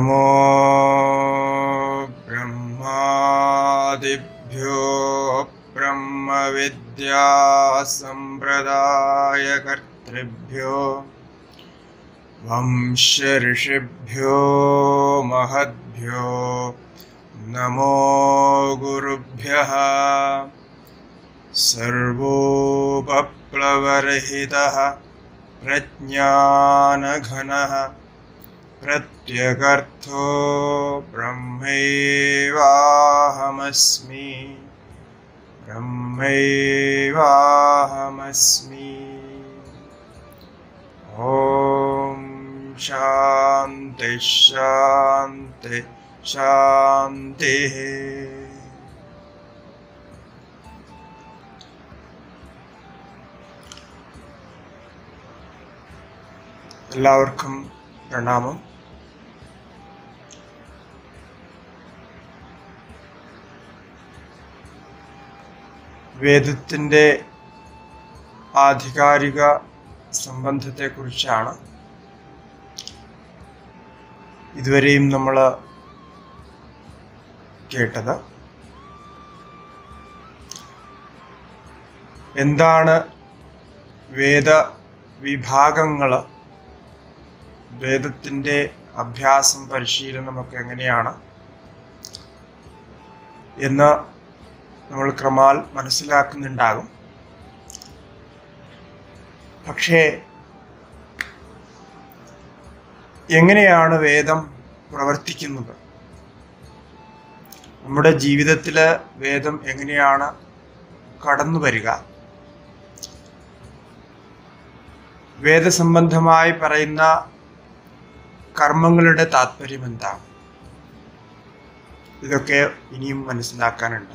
नमो ब्रह्मादिभ्यो ब्रह्मविद्यासम्प्रदायकर्तृभ्यो वंशऋषिभ्यो महद्भ्यो नमो गुरुभ्यः सर्वोपप्लवरहितः प्रज्ञानघनः प्रत्यगर्थो ब्रह्मैवाहमस्मि ब्रह्मैवाहमस्मि ॐ शान्ति शान्ति शान्तिः എല്ലാവർക്കും പ്രണാമം വേദത്തിൻ്റെ ആധികാരിക സംബന്ധത്തെക്കുറിച്ചാണ് ഇതുവരെയും നമ്മൾ കേട്ടത് എന്താണ് വേദ വിഭാഗങ്ങൾ വേദത്തിൻ്റെ അഭ്യാസം പരിശീലനമൊക്കെ എങ്ങനെയാണ് എന്ന് നമ്മൾ ക്രമാൽ മനസ്സിലാക്കുന്നുണ്ടാകും പക്ഷേ എങ്ങനെയാണ് വേദം പ്രവർത്തിക്കുന്നത് നമ്മുടെ ജീവിതത്തിൽ വേദം എങ്ങനെയാണ് കടന്നു വരിക വേദസംബന്ധമായി പറയുന്ന കർമ്മങ്ങളുടെ താല്പര്യം എന്താണ് ഇതൊക്കെ ഇനിയും മനസ്സിലാക്കാനുണ്ട്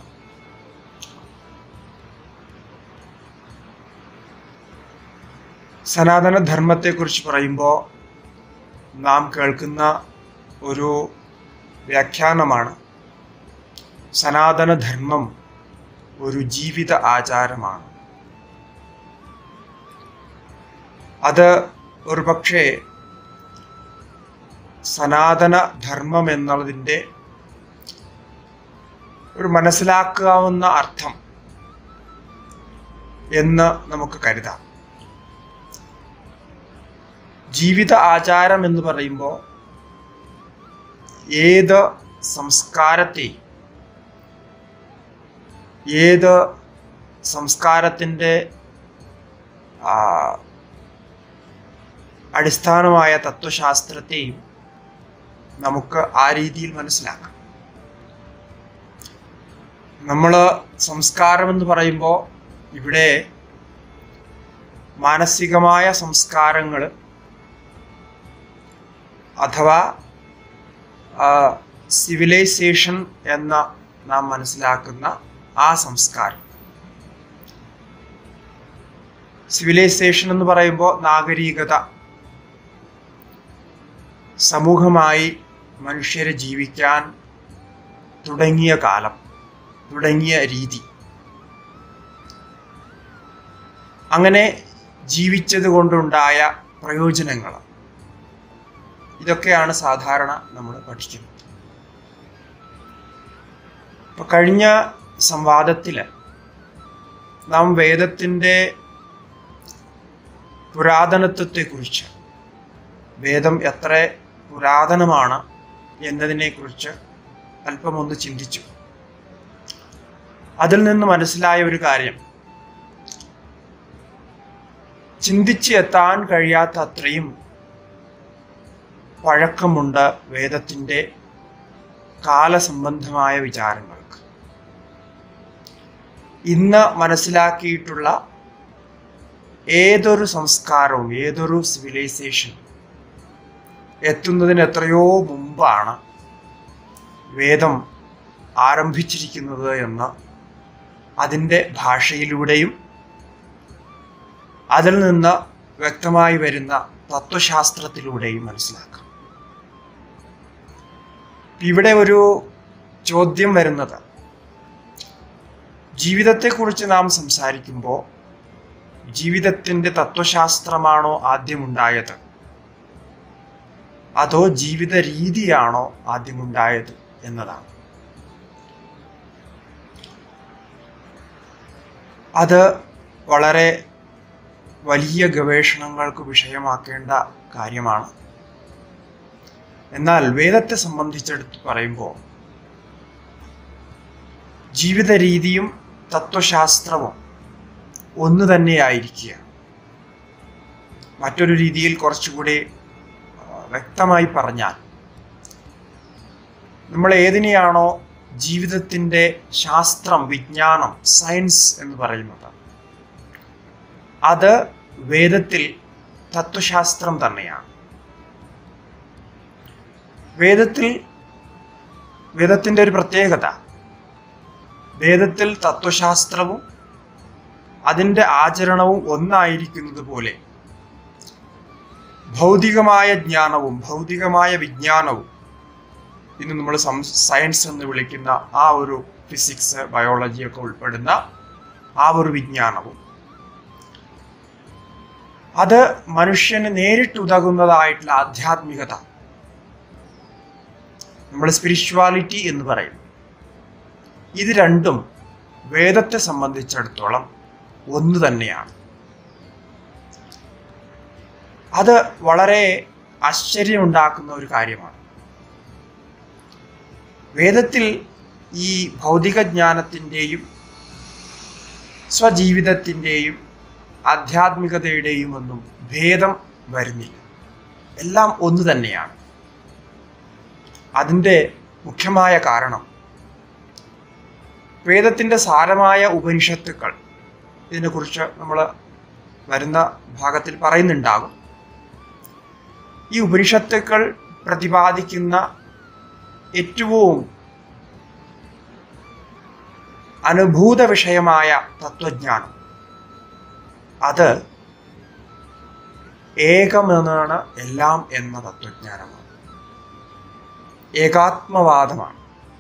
സനാതന ധർമ്മത്തെക്കുറിച്ച് പറയുമ്പോൾ നാം കേൾക്കുന്ന ഒരു വ്യാഖ്യാനമാണ് സനാതന ധർമ്മം ഒരു ജീവിത ആചാരമാണ് അത് ഒരു പക്ഷേ സനാതന ധർമ്മം എന്നുള്ളതിൻ്റെ ഒരു മനസ്സിലാക്കാവുന്ന അർത്ഥം എന്ന് നമുക്ക് കരുതാം ജീവിത ആചാരം എന്ന് പറയുമ്പോൾ ഏത് സംസ്കാരത്തെ ഏത് സംസ്കാരത്തിൻ്റെ അടിസ്ഥാനമായ തത്വശാസ്ത്രത്തെയും നമുക്ക് ആ രീതിയിൽ മനസ്സിലാക്കാം നമ്മൾ സംസ്കാരം എന്ന് പറയുമ്പോൾ ഇവിടെ മാനസികമായ സംസ്കാരങ്ങൾ അഥവാ സിവിലൈസേഷൻ എന്ന നാം മനസ്സിലാക്കുന്ന ആ സംസ്കാരം സിവിലൈസേഷൻ എന്ന് പറയുമ്പോൾ നാഗരികത സമൂഹമായി മനുഷ്യരെ ജീവിക്കാൻ തുടങ്ങിയ കാലം തുടങ്ങിയ രീതി അങ്ങനെ ജീവിച്ചത് കൊണ്ടുണ്ടായ പ്രയോജനങ്ങൾ ഇതൊക്കെയാണ് സാധാരണ നമ്മൾ പഠിക്കുന്നത് ഇപ്പൊ കഴിഞ്ഞ സംവാദത്തിൽ നാം വേദത്തിൻ്റെ പുരാതനത്വത്തെക്കുറിച്ച് വേദം എത്ര പുരാതനമാണ് എന്നതിനെക്കുറിച്ച് അല്പമൊന്ന് ചിന്തിച്ചു അതിൽ നിന്ന് മനസ്സിലായ ഒരു കാര്യം ചിന്തിച്ച് എത്താൻ കഴിയാത്ത അത്രയും പഴക്കമുണ്ട് വേദത്തിൻ്റെ കാലസംബന്ധമായ വിചാരങ്ങൾക്ക് ഇന്ന് മനസ്സിലാക്കിയിട്ടുള്ള ഏതൊരു സംസ്കാരവും ഏതൊരു സിവിലൈസേഷൻ എത്തുന്നതിന് എത്രയോ മുമ്പാണ് വേദം ആരംഭിച്ചിരിക്കുന്നത് എന്ന് അതിൻ്റെ ഭാഷയിലൂടെയും അതിൽ നിന്ന് വ്യക്തമായി വരുന്ന തത്വശാസ്ത്രത്തിലൂടെയും മനസ്സിലാക്കാം ഇവിടെ ഒരു ചോദ്യം വരുന്നത് ജീവിതത്തെക്കുറിച്ച് നാം സംസാരിക്കുമ്പോൾ ജീവിതത്തിൻ്റെ തത്വശാസ്ത്രമാണോ ആദ്യമുണ്ടായത് അതോ ജീവിത രീതിയാണോ ആദ്യമുണ്ടായത് എന്നതാണ് അത് വളരെ വലിയ ഗവേഷണങ്ങൾക്ക് വിഷയമാക്കേണ്ട കാര്യമാണ് എന്നാൽ വേദത്തെ സംബന്ധിച്ചെടുത്ത് പറയുമ്പോൾ ജീവിത രീതിയും തത്വശാസ്ത്രവും ഒന്ന് തന്നെയായിരിക്കുക മറ്റൊരു രീതിയിൽ കുറച്ചുകൂടി ആ, വ്യക്തമായി പറഞ്ഞാൽ നമ്മൾ ഏതിനെയാണോ ജീവിതത്തിൻ്റെ ശാസ്ത്രം വിജ്ഞാനം സയൻസ് എന്ന് പറയുന്നത് അത് വേദത്തിൽ തത്വശാസ്ത്രം തന്നെയാണ് വേദത്തിൽ വേദത്തിൻ്റെ ഒരു പ്രത്യേകത വേദത്തിൽ തത്വശാസ്ത്രവും അതിൻ്റെ ആചരണവും ഒന്നായിരിക്കുന്നത് പോലെ ഭൗതികമായ ജ്ഞാനവും ഭൗതികമായ വിജ്ഞാനവും ഇന്ന് നമ്മൾ സയൻസ് എന്ന് വിളിക്കുന്ന ആ ഒരു ഫിസിക്സ് ബയോളജി ഒക്കെ ഉൾപ്പെടുന്ന ആ ഒരു വിജ്ഞാനവും അത് മനുഷ്യന് നേരിട്ട് ഉതകുന്നതായിട്ടുള്ള ആധ്യാത്മികത നമ്മൾ സ്പിരിച്വാലിറ്റി എന്ന് പറയും ഇത് രണ്ടും വേദത്തെ സംബന്ധിച്ചിടത്തോളം ഒന്ന് തന്നെയാണ് അത് വളരെ ആശ്ചര്യമുണ്ടാക്കുന്ന ഒരു കാര്യമാണ് വേദത്തിൽ ഈ ഭൗതിക ജ്ഞാനത്തിൻ്റെയും സ്വജീവിതത്തിൻ്റെയും ആധ്യാത്മികതയുടെയും ഒന്നും ഭേദം വരുന്നില്ല എല്ലാം ഒന്ന് തന്നെയാണ് അതിൻ്റെ മുഖ്യമായ കാരണം വേദത്തിൻ്റെ സാരമായ ഉപനിഷത്തുക്കൾ ഇതിനെക്കുറിച്ച് നമ്മൾ വരുന്ന ഭാഗത്തിൽ പറയുന്നുണ്ടാകും ഈ ഉപനിഷത്തുക്കൾ പ്രതിപാദിക്കുന്ന ഏറ്റവും അനുഭൂത വിഷയമായ തത്വജ്ഞാനം അത് ഏകമെന്നാണ് എല്ലാം എന്ന തത്വജ്ഞാനമാണ് ഏകാത്മവാദമാണ്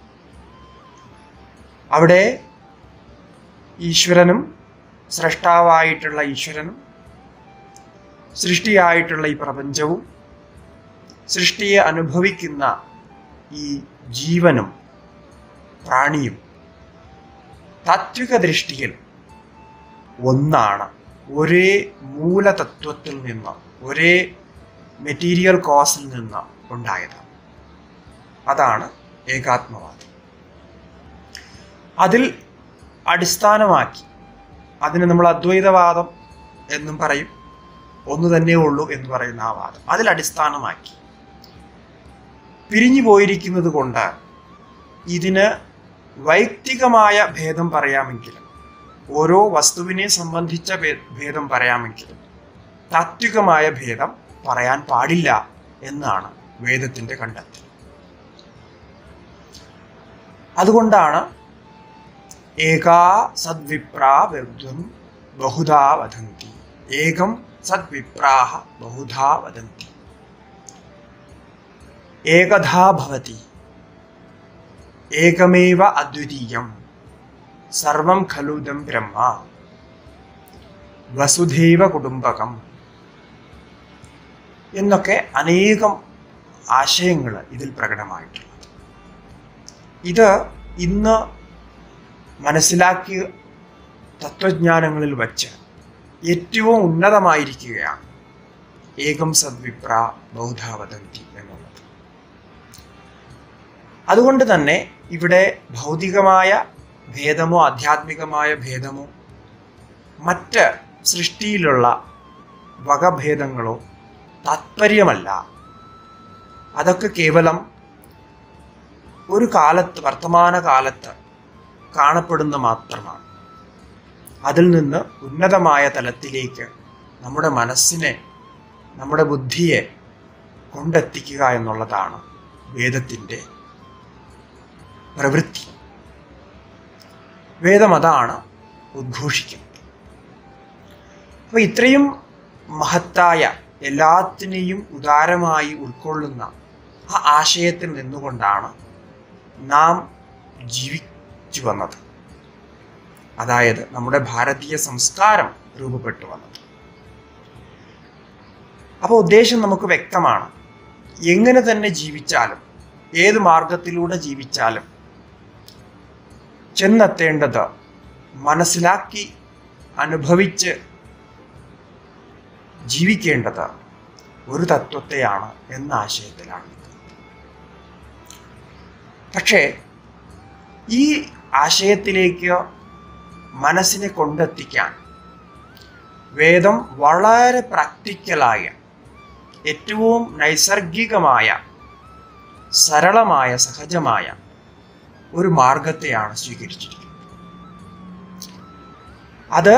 അവിടെ ഈശ്വരനും സ്രഷ്ടാവായിട്ടുള്ള ഈശ്വരനും സൃഷ്ടിയായിട്ടുള്ള ഈ പ്രപഞ്ചവും സൃഷ്ടിയെ അനുഭവിക്കുന്ന ഈ ജീവനും പ്രാണിയും താത്വിക ദൃഷ്ടിയിൽ ഒന്നാണ് ഒരേ മൂലതത്വത്തിൽ നിന്ന് ഒരേ മെറ്റീരിയൽ കോസിൽ നിന്ന് ഉണ്ടായത് അതാണ് ഏകാത്മവാദം അതിൽ അടിസ്ഥാനമാക്കി അതിന് നമ്മൾ അദ്വൈതവാദം എന്നും പറയും ഒന്ന് തന്നെ ഉള്ളൂ എന്ന് പറയുന്ന ആ വാദം അതിൽ അടിസ്ഥാനമാക്കി പിരിഞ്ഞു പോയിരിക്കുന്നത് കൊണ്ട് ഇതിന് വൈയക്തികമായ ഭേദം പറയാമെങ്കിലും ഓരോ വസ്തുവിനെ സംബന്ധിച്ച ഭേ- ഭേദം പറയാമെങ്കിലും താത്വികമായ ഭേദം പറയാൻ പാടില്ല എന്നാണ് വേദത്തിന്റെ കണ്ടെത്തൽ അതുകൊണ്ടാണ് ഏകാ സദ്വിപ്രാ വിർദ്ധം ബഹുധാ വദന്തി ഏകം സദ്വിപ്രാഹ ബഹുധാ വദന്തി ഏകധാ ഭവതി ഏകമേവ അദ്വിതീയം സർവം ഖലുദം ബ്രഹ്മ വസുധൈവ കുടുംബകം എന്നൊക്കെ അനേകം ആശയങ്ങൾ ഇതിൽ പ്രകടമായിട്ടുള്ളത് ഇത് ഇന്ന് മനസ്സിലാക്കിയ തത്വജ്ഞാനങ്ങളിൽ വച്ച് ഏറ്റവും ഉന്നതമായിരിക്കുകയാണ് ഏകം സദ്വിപ്ര ബൗദ്ധാവതന്തി എന്നുള്ളത് അതുകൊണ്ട് തന്നെ ഇവിടെ ഭൗതികമായ ഭേദമോ ആധ്യാത്മികമായ ഭേദമോ മറ്റ് സൃഷ്ടിയിലുള്ള വകഭേദങ്ങളോ താത്പര്യമല്ല അതൊക്കെ കേവലം ഒരു കാലത്ത് വർത്തമാന കാലത്ത് കാണപ്പെടുന്ന മാത്രമാണ് അതിൽ നിന്ന് ഉന്നതമായ തലത്തിലേക്ക് നമ്മുടെ മനസ്സിനെ നമ്മുടെ ബുദ്ധിയെ കൊണ്ടെത്തിക്കുക എന്നുള്ളതാണ് വേദത്തിൻ്റെ പ്രവൃത്തി വേദം അതാണ് ഉദ്ഘോഷിക്കുന്നത് അപ്പോൾ ഇത്രയും മഹത്തായ എല്ലാത്തിനെയും ഉദാരമായി ഉൾക്കൊള്ളുന്ന ആ ആശയത്തിൽ നിന്നുകൊണ്ടാണ് നാം ജീവിച്ചു വന്നത് അതായത് നമ്മുടെ ഭാരതീയ സംസ്കാരം രൂപപ്പെട്ടു വന്നത് അപ്പോൾ ഉദ്ദേശം നമുക്ക് വ്യക്തമാണ് എങ്ങനെ തന്നെ ജീവിച്ചാലും ഏത് മാർഗത്തിലൂടെ ജീവിച്ചാലും ചെന്നെത്തേണ്ടത് മനസ്സിലാക്കി അനുഭവിച്ച് ജീവിക്കേണ്ടത് ഒരു തത്വത്തെയാണ് എന്ന ആശയത്തിലാണ് പക്ഷേ ഈ ആശയത്തിലേക്ക് മനസ്സിനെ കൊണ്ടെത്തിക്കാൻ വേദം വളരെ പ്രാക്ടിക്കലായ ഏറ്റവും നൈസർഗികമായ സരളമായ സഹജമായ ഒരു മാർഗത്തെയാണ് സ്വീകരിച്ചിരിക്കുന്നത് അത്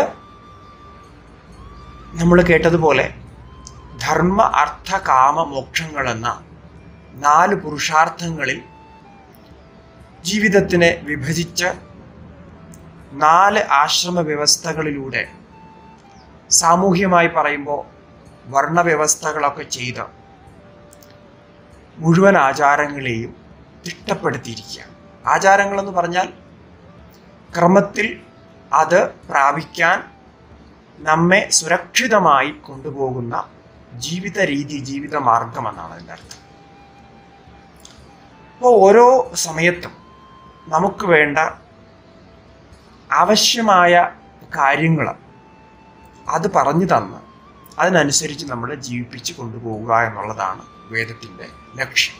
നമ്മൾ കേട്ടതുപോലെ ധർമ്മ അർത്ഥ കാമ മോക്ഷങ്ങൾ എന്ന നാല് പുരുഷാർത്ഥങ്ങളിൽ ജീവിതത്തിനെ വിഭജിച്ച് നാല് ആശ്രമ വ്യവസ്ഥകളിലൂടെ സാമൂഹ്യമായി പറയുമ്പോൾ വർണ്ണവ്യവസ്ഥകളൊക്കെ ചെയ്ത് മുഴുവൻ ആചാരങ്ങളെയും തിട്ടപ്പെടുത്തിയിരിക്കുക ആചാരങ്ങളെന്ന് പറഞ്ഞാൽ ക്രമത്തിൽ അത് പ്രാപിക്കാൻ നമ്മെ സുരക്ഷിതമായി കൊണ്ടുപോകുന്ന ജീവിത രീതി ജീവിത മാർഗം എന്നാണ് അതിൻ്റെ അർത്ഥം അപ്പോൾ ഓരോ സമയത്തും നമുക്ക് വേണ്ട ആവശ്യമായ കാര്യങ്ങൾ അത് പറഞ്ഞു തന്ന് അതിനനുസരിച്ച് നമ്മളെ ജീവിപ്പിച്ച് കൊണ്ടുപോവുക എന്നുള്ളതാണ് വേദത്തിൻ്റെ ലക്ഷ്യം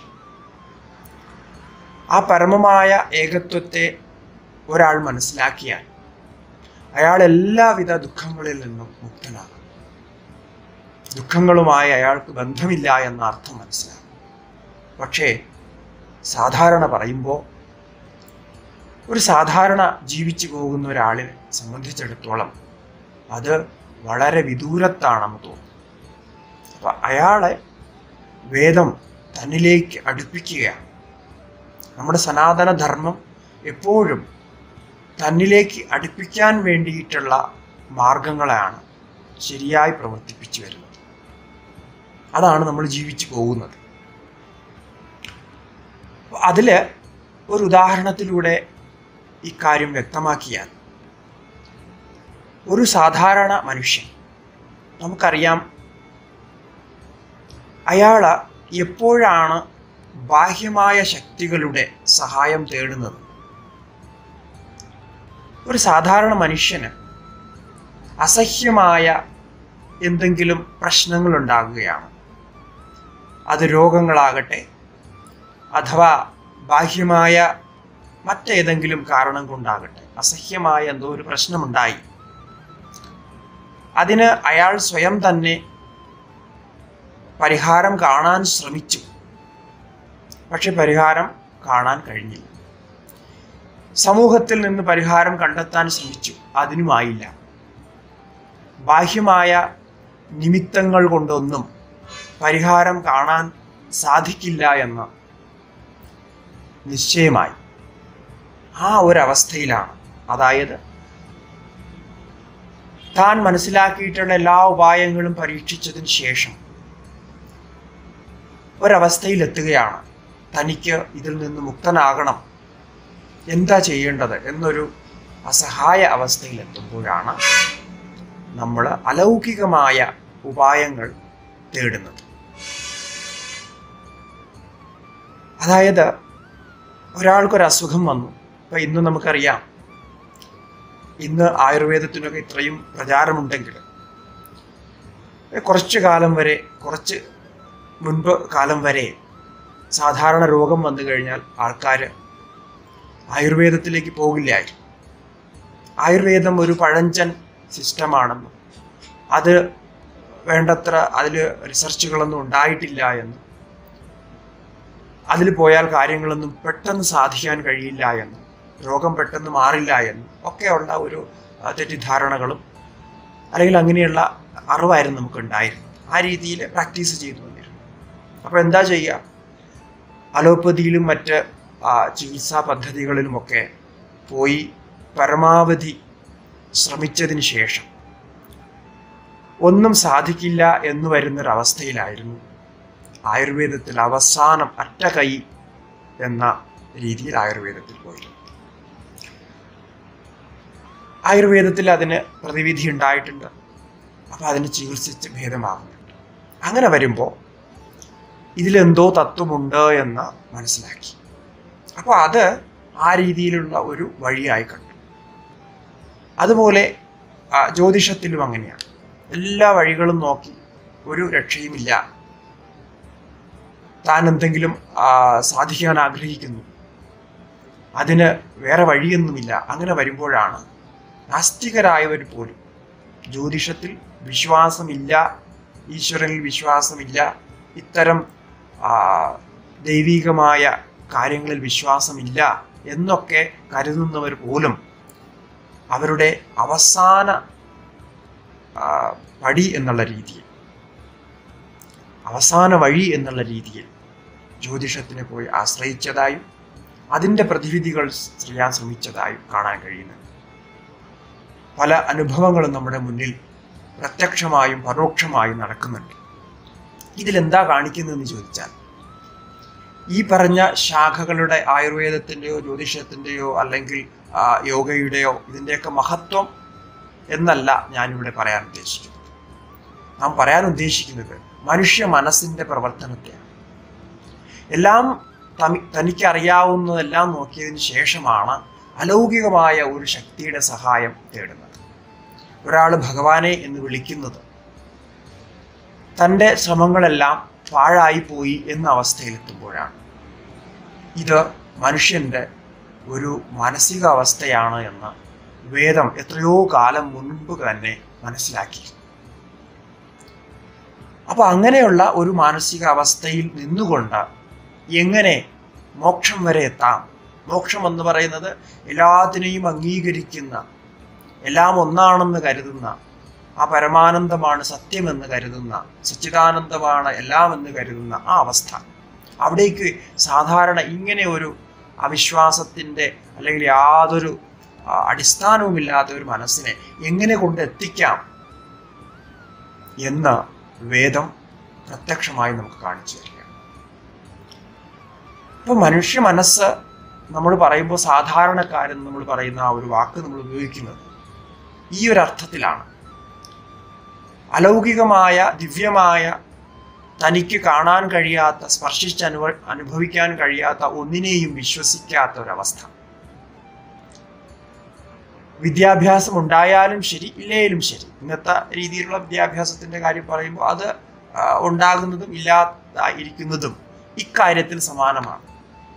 ആ പരമമായ ഏകത്വത്തെ ഒരാൾ മനസ്സിലാക്കിയാൽ അയാൾ എല്ലാവിധ ദുഃഖങ്ങളിൽ നിന്നും മുക്തനാകും ദുഃഖങ്ങളുമായി അയാൾക്ക് ബന്ധമില്ല എന്ന അർത്ഥം മനസ്സിലാകും പക്ഷേ സാധാരണ പറയുമ്പോൾ ഒരു സാധാരണ ജീവിച്ചു പോകുന്ന ഒരാളിനെ സംബന്ധിച്ചിടത്തോളം അത് വളരെ വിദൂരത്താണെന്ന് തോന്നുന്നു അപ്പൊ അയാളെ വേദം തന്നിലേക്ക് അടുപ്പിക്കുകയാണ് നമ്മുടെ സനാതന ധർമ്മം എപ്പോഴും തന്നിലേക്ക് അടുപ്പിക്കാൻ വേണ്ടിയിട്ടുള്ള മാർഗങ്ങളാണ് ശരിയായി പ്രവർത്തിപ്പിച്ചു വരുന്നത് അതാണ് നമ്മൾ ജീവിച്ചു പോകുന്നത് അതില് ഒരു ഉദാഹരണത്തിലൂടെ ഇക്കാര്യം വ്യക്തമാക്കിയാൽ ഒരു സാധാരണ മനുഷ്യൻ നമുക്കറിയാം അയാൾ എപ്പോഴാണ് ബാഹ്യമായ ശക്തികളുടെ സഹായം തേടുന്നത് ഒരു സാധാരണ മനുഷ്യന് അസഹ്യമായ എന്തെങ്കിലും പ്രശ്നങ്ങൾ ഉണ്ടാകുകയാണ് അത് രോഗങ്ങളാകട്ടെ അഥവാ ബാഹ്യമായ മറ്റേതെങ്കിലും കാരണം കൊണ്ടാകട്ടെ അസഹ്യമായ എന്തോ ഒരു പ്രശ്നമുണ്ടായി അതിന് അയാൾ സ്വയം തന്നെ പരിഹാരം കാണാൻ ശ്രമിച്ചു പക്ഷെ പരിഹാരം കാണാൻ കഴിഞ്ഞില്ല സമൂഹത്തിൽ നിന്ന് പരിഹാരം കണ്ടെത്താൻ ശ്രമിച്ചു അതിനുമായില്ല ബാഹ്യമായ നിമിത്തങ്ങൾ കൊണ്ടൊന്നും പരിഹാരം കാണാൻ സാധിക്കില്ല എന്ന് നിശ്ചയമായി ആ ഒരവസ്ഥയിലാണ് അതായത് താൻ മനസ്സിലാക്കിയിട്ടുള്ള എല്ലാ ഉപായങ്ങളും പരീക്ഷിച്ചതിന് ശേഷം ഒരവസ്ഥയിലെത്തുകയാണ് തനിക്ക് ഇതിൽ നിന്ന് മുക്തനാകണം എന്താ ചെയ്യേണ്ടത് എന്നൊരു അസഹായ അവസ്ഥയിലെത്തുമ്പോഴാണ് നമ്മൾ അലൗകികമായ ഉപായങ്ങൾ തേടുന്നത് അതായത് ഒരാൾക്കൊരു അസുഖം വന്നു ഇപ്പൊ ഇന്ന് നമുക്കറിയാം ഇന്ന് ആയുർവേദത്തിനൊക്കെ ഇത്രയും പ്രചാരമുണ്ടെങ്കിൽ കുറച്ചു കാലം വരെ കുറച്ച് മുൻപ് കാലം വരെ സാധാരണ രോഗം വന്നു കഴിഞ്ഞാൽ ആൾക്കാർ ആയുർവേദത്തിലേക്ക് പോകില്ലായിരുന്നു ആയുർവേദം ഒരു പഴഞ്ചൻ സിസ്റ്റമാണെന്നും അത് വേണ്ടത്ര അതിൽ റിസർച്ചുകളൊന്നും ഉണ്ടായിട്ടില്ല എന്നും അതിൽ പോയാൽ കാര്യങ്ങളൊന്നും പെട്ടെന്ന് സാധിക്കാൻ കഴിയില്ല എന്നും രോഗം പെട്ടെന്ന് മാറില്ല എന്നും ഒക്കെയുള്ള ഒരു ആ, തെറ്റിദ്ധാരണകളും അല്ലെങ്കിൽ അങ്ങനെയുള്ള അറിവായിരുന്നു നമുക്ക് ഉണ്ടായിരുന്നത് ആ രീതിയിൽ പ്രാക്ടീസ് ചെയ്തു വന്നിരുന്നു അപ്പോൾ എന്താ ചെയ്യുക അലോപ്പതിയിലും മറ്റ് ആ, ചികിത്സാ പദ്ധതികളിലുമൊക്കെ പോയി പരമാവധി ശ്രമിച്ചതിന് ശേഷം ഒന്നും സാധിക്കില്ല എന്ന് വരുന്നൊരവസ്ഥയിലായിരുന്നു ആയുർവേദത്തിൽ അവസാനം അറ്റ കൈ എന്ന രീതിയിൽ ആയുർവേദത്തിൽ പോയിരുന്നു ആയുർവേദത്തിൽ അതിന് പ്രതിവിധി ഉണ്ടായിട്ടുണ്ട് അപ്പോൾ അതിന് ചികിത്സിച്ച് ഭേദമാകുന്നുണ്ട് അങ്ങനെ വരുമ്പോൾ ഇതിലെന്തോ തത്വമുണ്ട് എന്ന് മനസ്സിലാക്കി അപ്പോൾ അത് ആ രീതിയിലുള്ള ഒരു വഴിയായി കണ്ടു അതുപോലെ ആ, ജ്യോതിഷത്തിലും അങ്ങനെയാണ് എല്ലാ വഴികളും നോക്കി ഒരു രക്ഷയുമില്ല താൻ എന്തെങ്കിലും ആ, സാധിക്കാൻ ആഗ്രഹിക്കുന്നു അതിന് വേറെ വഴിയൊന്നുമില്ല അങ്ങനെ വരുമ്പോഴാണ് നാസ്തികരായവർ പോലും ജ്യോതിഷത്തിൽ വിശ്വാസമില്ല ഈശ്വരനിൽ വിശ്വാസമില്ല ഇത്തരം ആ, ദൈവികമായ കാര്യങ്ങളിൽ വിശ്വാസമില്ല എന്നൊക്കെ കരുതുന്നവർ പോലും അവരുടെ അവസാന ആ, പടി എന്നുള്ള രീതിയിൽ അവസാന വഴി എന്നുള്ള രീതിയിൽ ജ്യോതിഷത്തിനെ പോയി ആശ്രയിച്ചതായും അതിൻ്റെ പ്രതിവിധികൾ ചെയ്യാൻ ശ്രമിച്ചതായും കാണാൻ കഴിയുന്നു പല അനുഭവങ്ങളും നമ്മുടെ മുന്നിൽ പ്രത്യക്ഷമായും പരോക്ഷമായും നടക്കുന്നുണ്ട് ഇതിലെന്താ കാണിക്കുന്നതെന്ന് ചോദിച്ചാൽ ഈ പറഞ്ഞ ശാഖകളുടെ ആയുർവേദത്തിൻ്റെയോ ജ്യോതിഷത്തിൻ്റെയോ അല്ലെങ്കിൽ ആ, യോഗയുടെയോ ഇതിൻ്റെയൊക്കെ മഹത്വം എന്നല്ല ഞാനിവിടെ പറയാൻ ഉദ്ദേശിക്കുന്നത് നാം പറയാൻ ഉദ്ദേശിക്കുന്നത് മനുഷ്യ മനസ്സിൻ്റെ പ്രവർത്തനത്തെയാണ് എല്ലാം തമി- തനിക്കറിയാവുന്നതെല്ലാം നോക്കിയതിന് ശേഷമാണ് അലൗകികമായ ഒരു ശക്തിയുടെ സഹായം തേടുന്നത് ഒരാൾ ഭഗവാനെ എന്ന് വിളിക്കുന്നത് തൻ്റെ ശ്രമങ്ങളെല്ലാം പാഴായിപ്പോയി എന്ന അവസ്ഥയിലെത്തുമ്പോഴാണ് ഇത് മനുഷ്യൻ്റെ ഒരു മാനസികാവസ്ഥയാണ് എന്ന് വേദം എത്രയോ കാലം മുൻപ് തന്നെ മനസ്സിലാക്കി അപ്പൊ അങ്ങനെയുള്ള ഒരു മാനസികാവസ്ഥയിൽ നിന്നുകൊണ്ട് എങ്ങനെ മോക്ഷം വരെ എത്താം മോക്ഷം എന്ന് പറയുന്നത് എല്ലാത്തിനെയും അംഗീകരിക്കുന്ന എല്ലാം ഒന്നാണെന്ന് കരുതുന്ന ആ പരമാനന്ദമാണ് സത്യമെന്ന് കരുതുന്ന സച്ചിദാനന്ദമാണ് എല്ലാം എന്ന് കരുതുന്ന ആ അവസ്ഥ അവിടേക്ക് സാധാരണ ഇങ്ങനെ ഒരു അവിശ്വാസത്തിൻ്റെ അല്ലെങ്കിൽ യാതൊരു ആ, അടിസ്ഥാനവുമില്ലാത്ത ഒരു മനസ്സിനെ എങ്ങനെ കൊണ്ട് എത്തിക്കാം എന്ന് വേദം പ്രത്യക്ഷമായി നമുക്ക് കാണിച്ചു തരിക ഇപ്പൊ മനുഷ്യ മനസ്സ് നമ്മൾ പറയുമ്പോൾ സാധാരണക്കാരൻ നമ്മൾ പറയുന്ന ആ ഒരു വാക്ക് നമ്മൾ ഉപയോഗിക്കുന്നത് ഈ ഒരു അർത്ഥത്തിലാണ് അലൗകികമായ ദിവ്യമായ തനിക്ക് കാണാൻ കഴിയാത്ത സ്പർശിച്ച് അനുഭവ അനുഭവിക്കാൻ കഴിയാത്ത ഒന്നിനെയും വിശ്വസിക്കാത്ത ഒരവസ്ഥ വിദ്യാഭ്യാസം ഉണ്ടായാലും ശരി ഇല്ലേലും ശരി ഇന്നത്തെ രീതിയിലുള്ള വിദ്യാഭ്യാസത്തിന്റെ കാര്യം പറയുമ്പോൾ അത് ആ, ഉണ്ടാകുന്നതും ഇല്ലാതായിരിക്കുന്നതും ഇക്കാര്യത്തിൽ സമാനമാണ്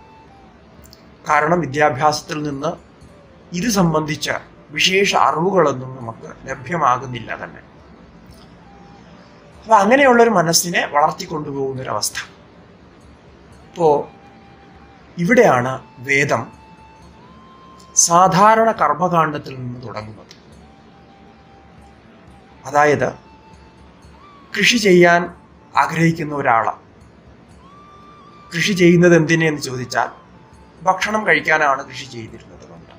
കാരണം വിദ്യാഭ്യാസത്തിൽ നിന്ന് ഇത് സംബന്ധിച്ച വിശേഷ അറിവുകളൊന്നും നമുക്ക് ലഭ്യമാകുന്നില്ല തന്നെ അപ്പൊ അങ്ങനെയുള്ളൊരു മനസ്സിനെ വളർത്തിക്കൊണ്ടുപോകുന്ന ഒരു അവസ്ഥ ഇപ്പോ ഇവിടെയാണ് വേദം സാധാരണ കർമ്മകാണ്ഡത്തിൽ നിന്ന് തുടങ്ങുന്നത് അതായത് കൃഷി ചെയ്യാൻ ആഗ്രഹിക്കുന്ന ഒരാളാണ് കൃഷി ചെയ്യുന്നത് എന്തിനെന്ന് ചോദിച്ചാൽ ഭക്ഷണം കഴിക്കാനാണ് കൃഷി ചെയ്തിരുന്നത് പണ്ട്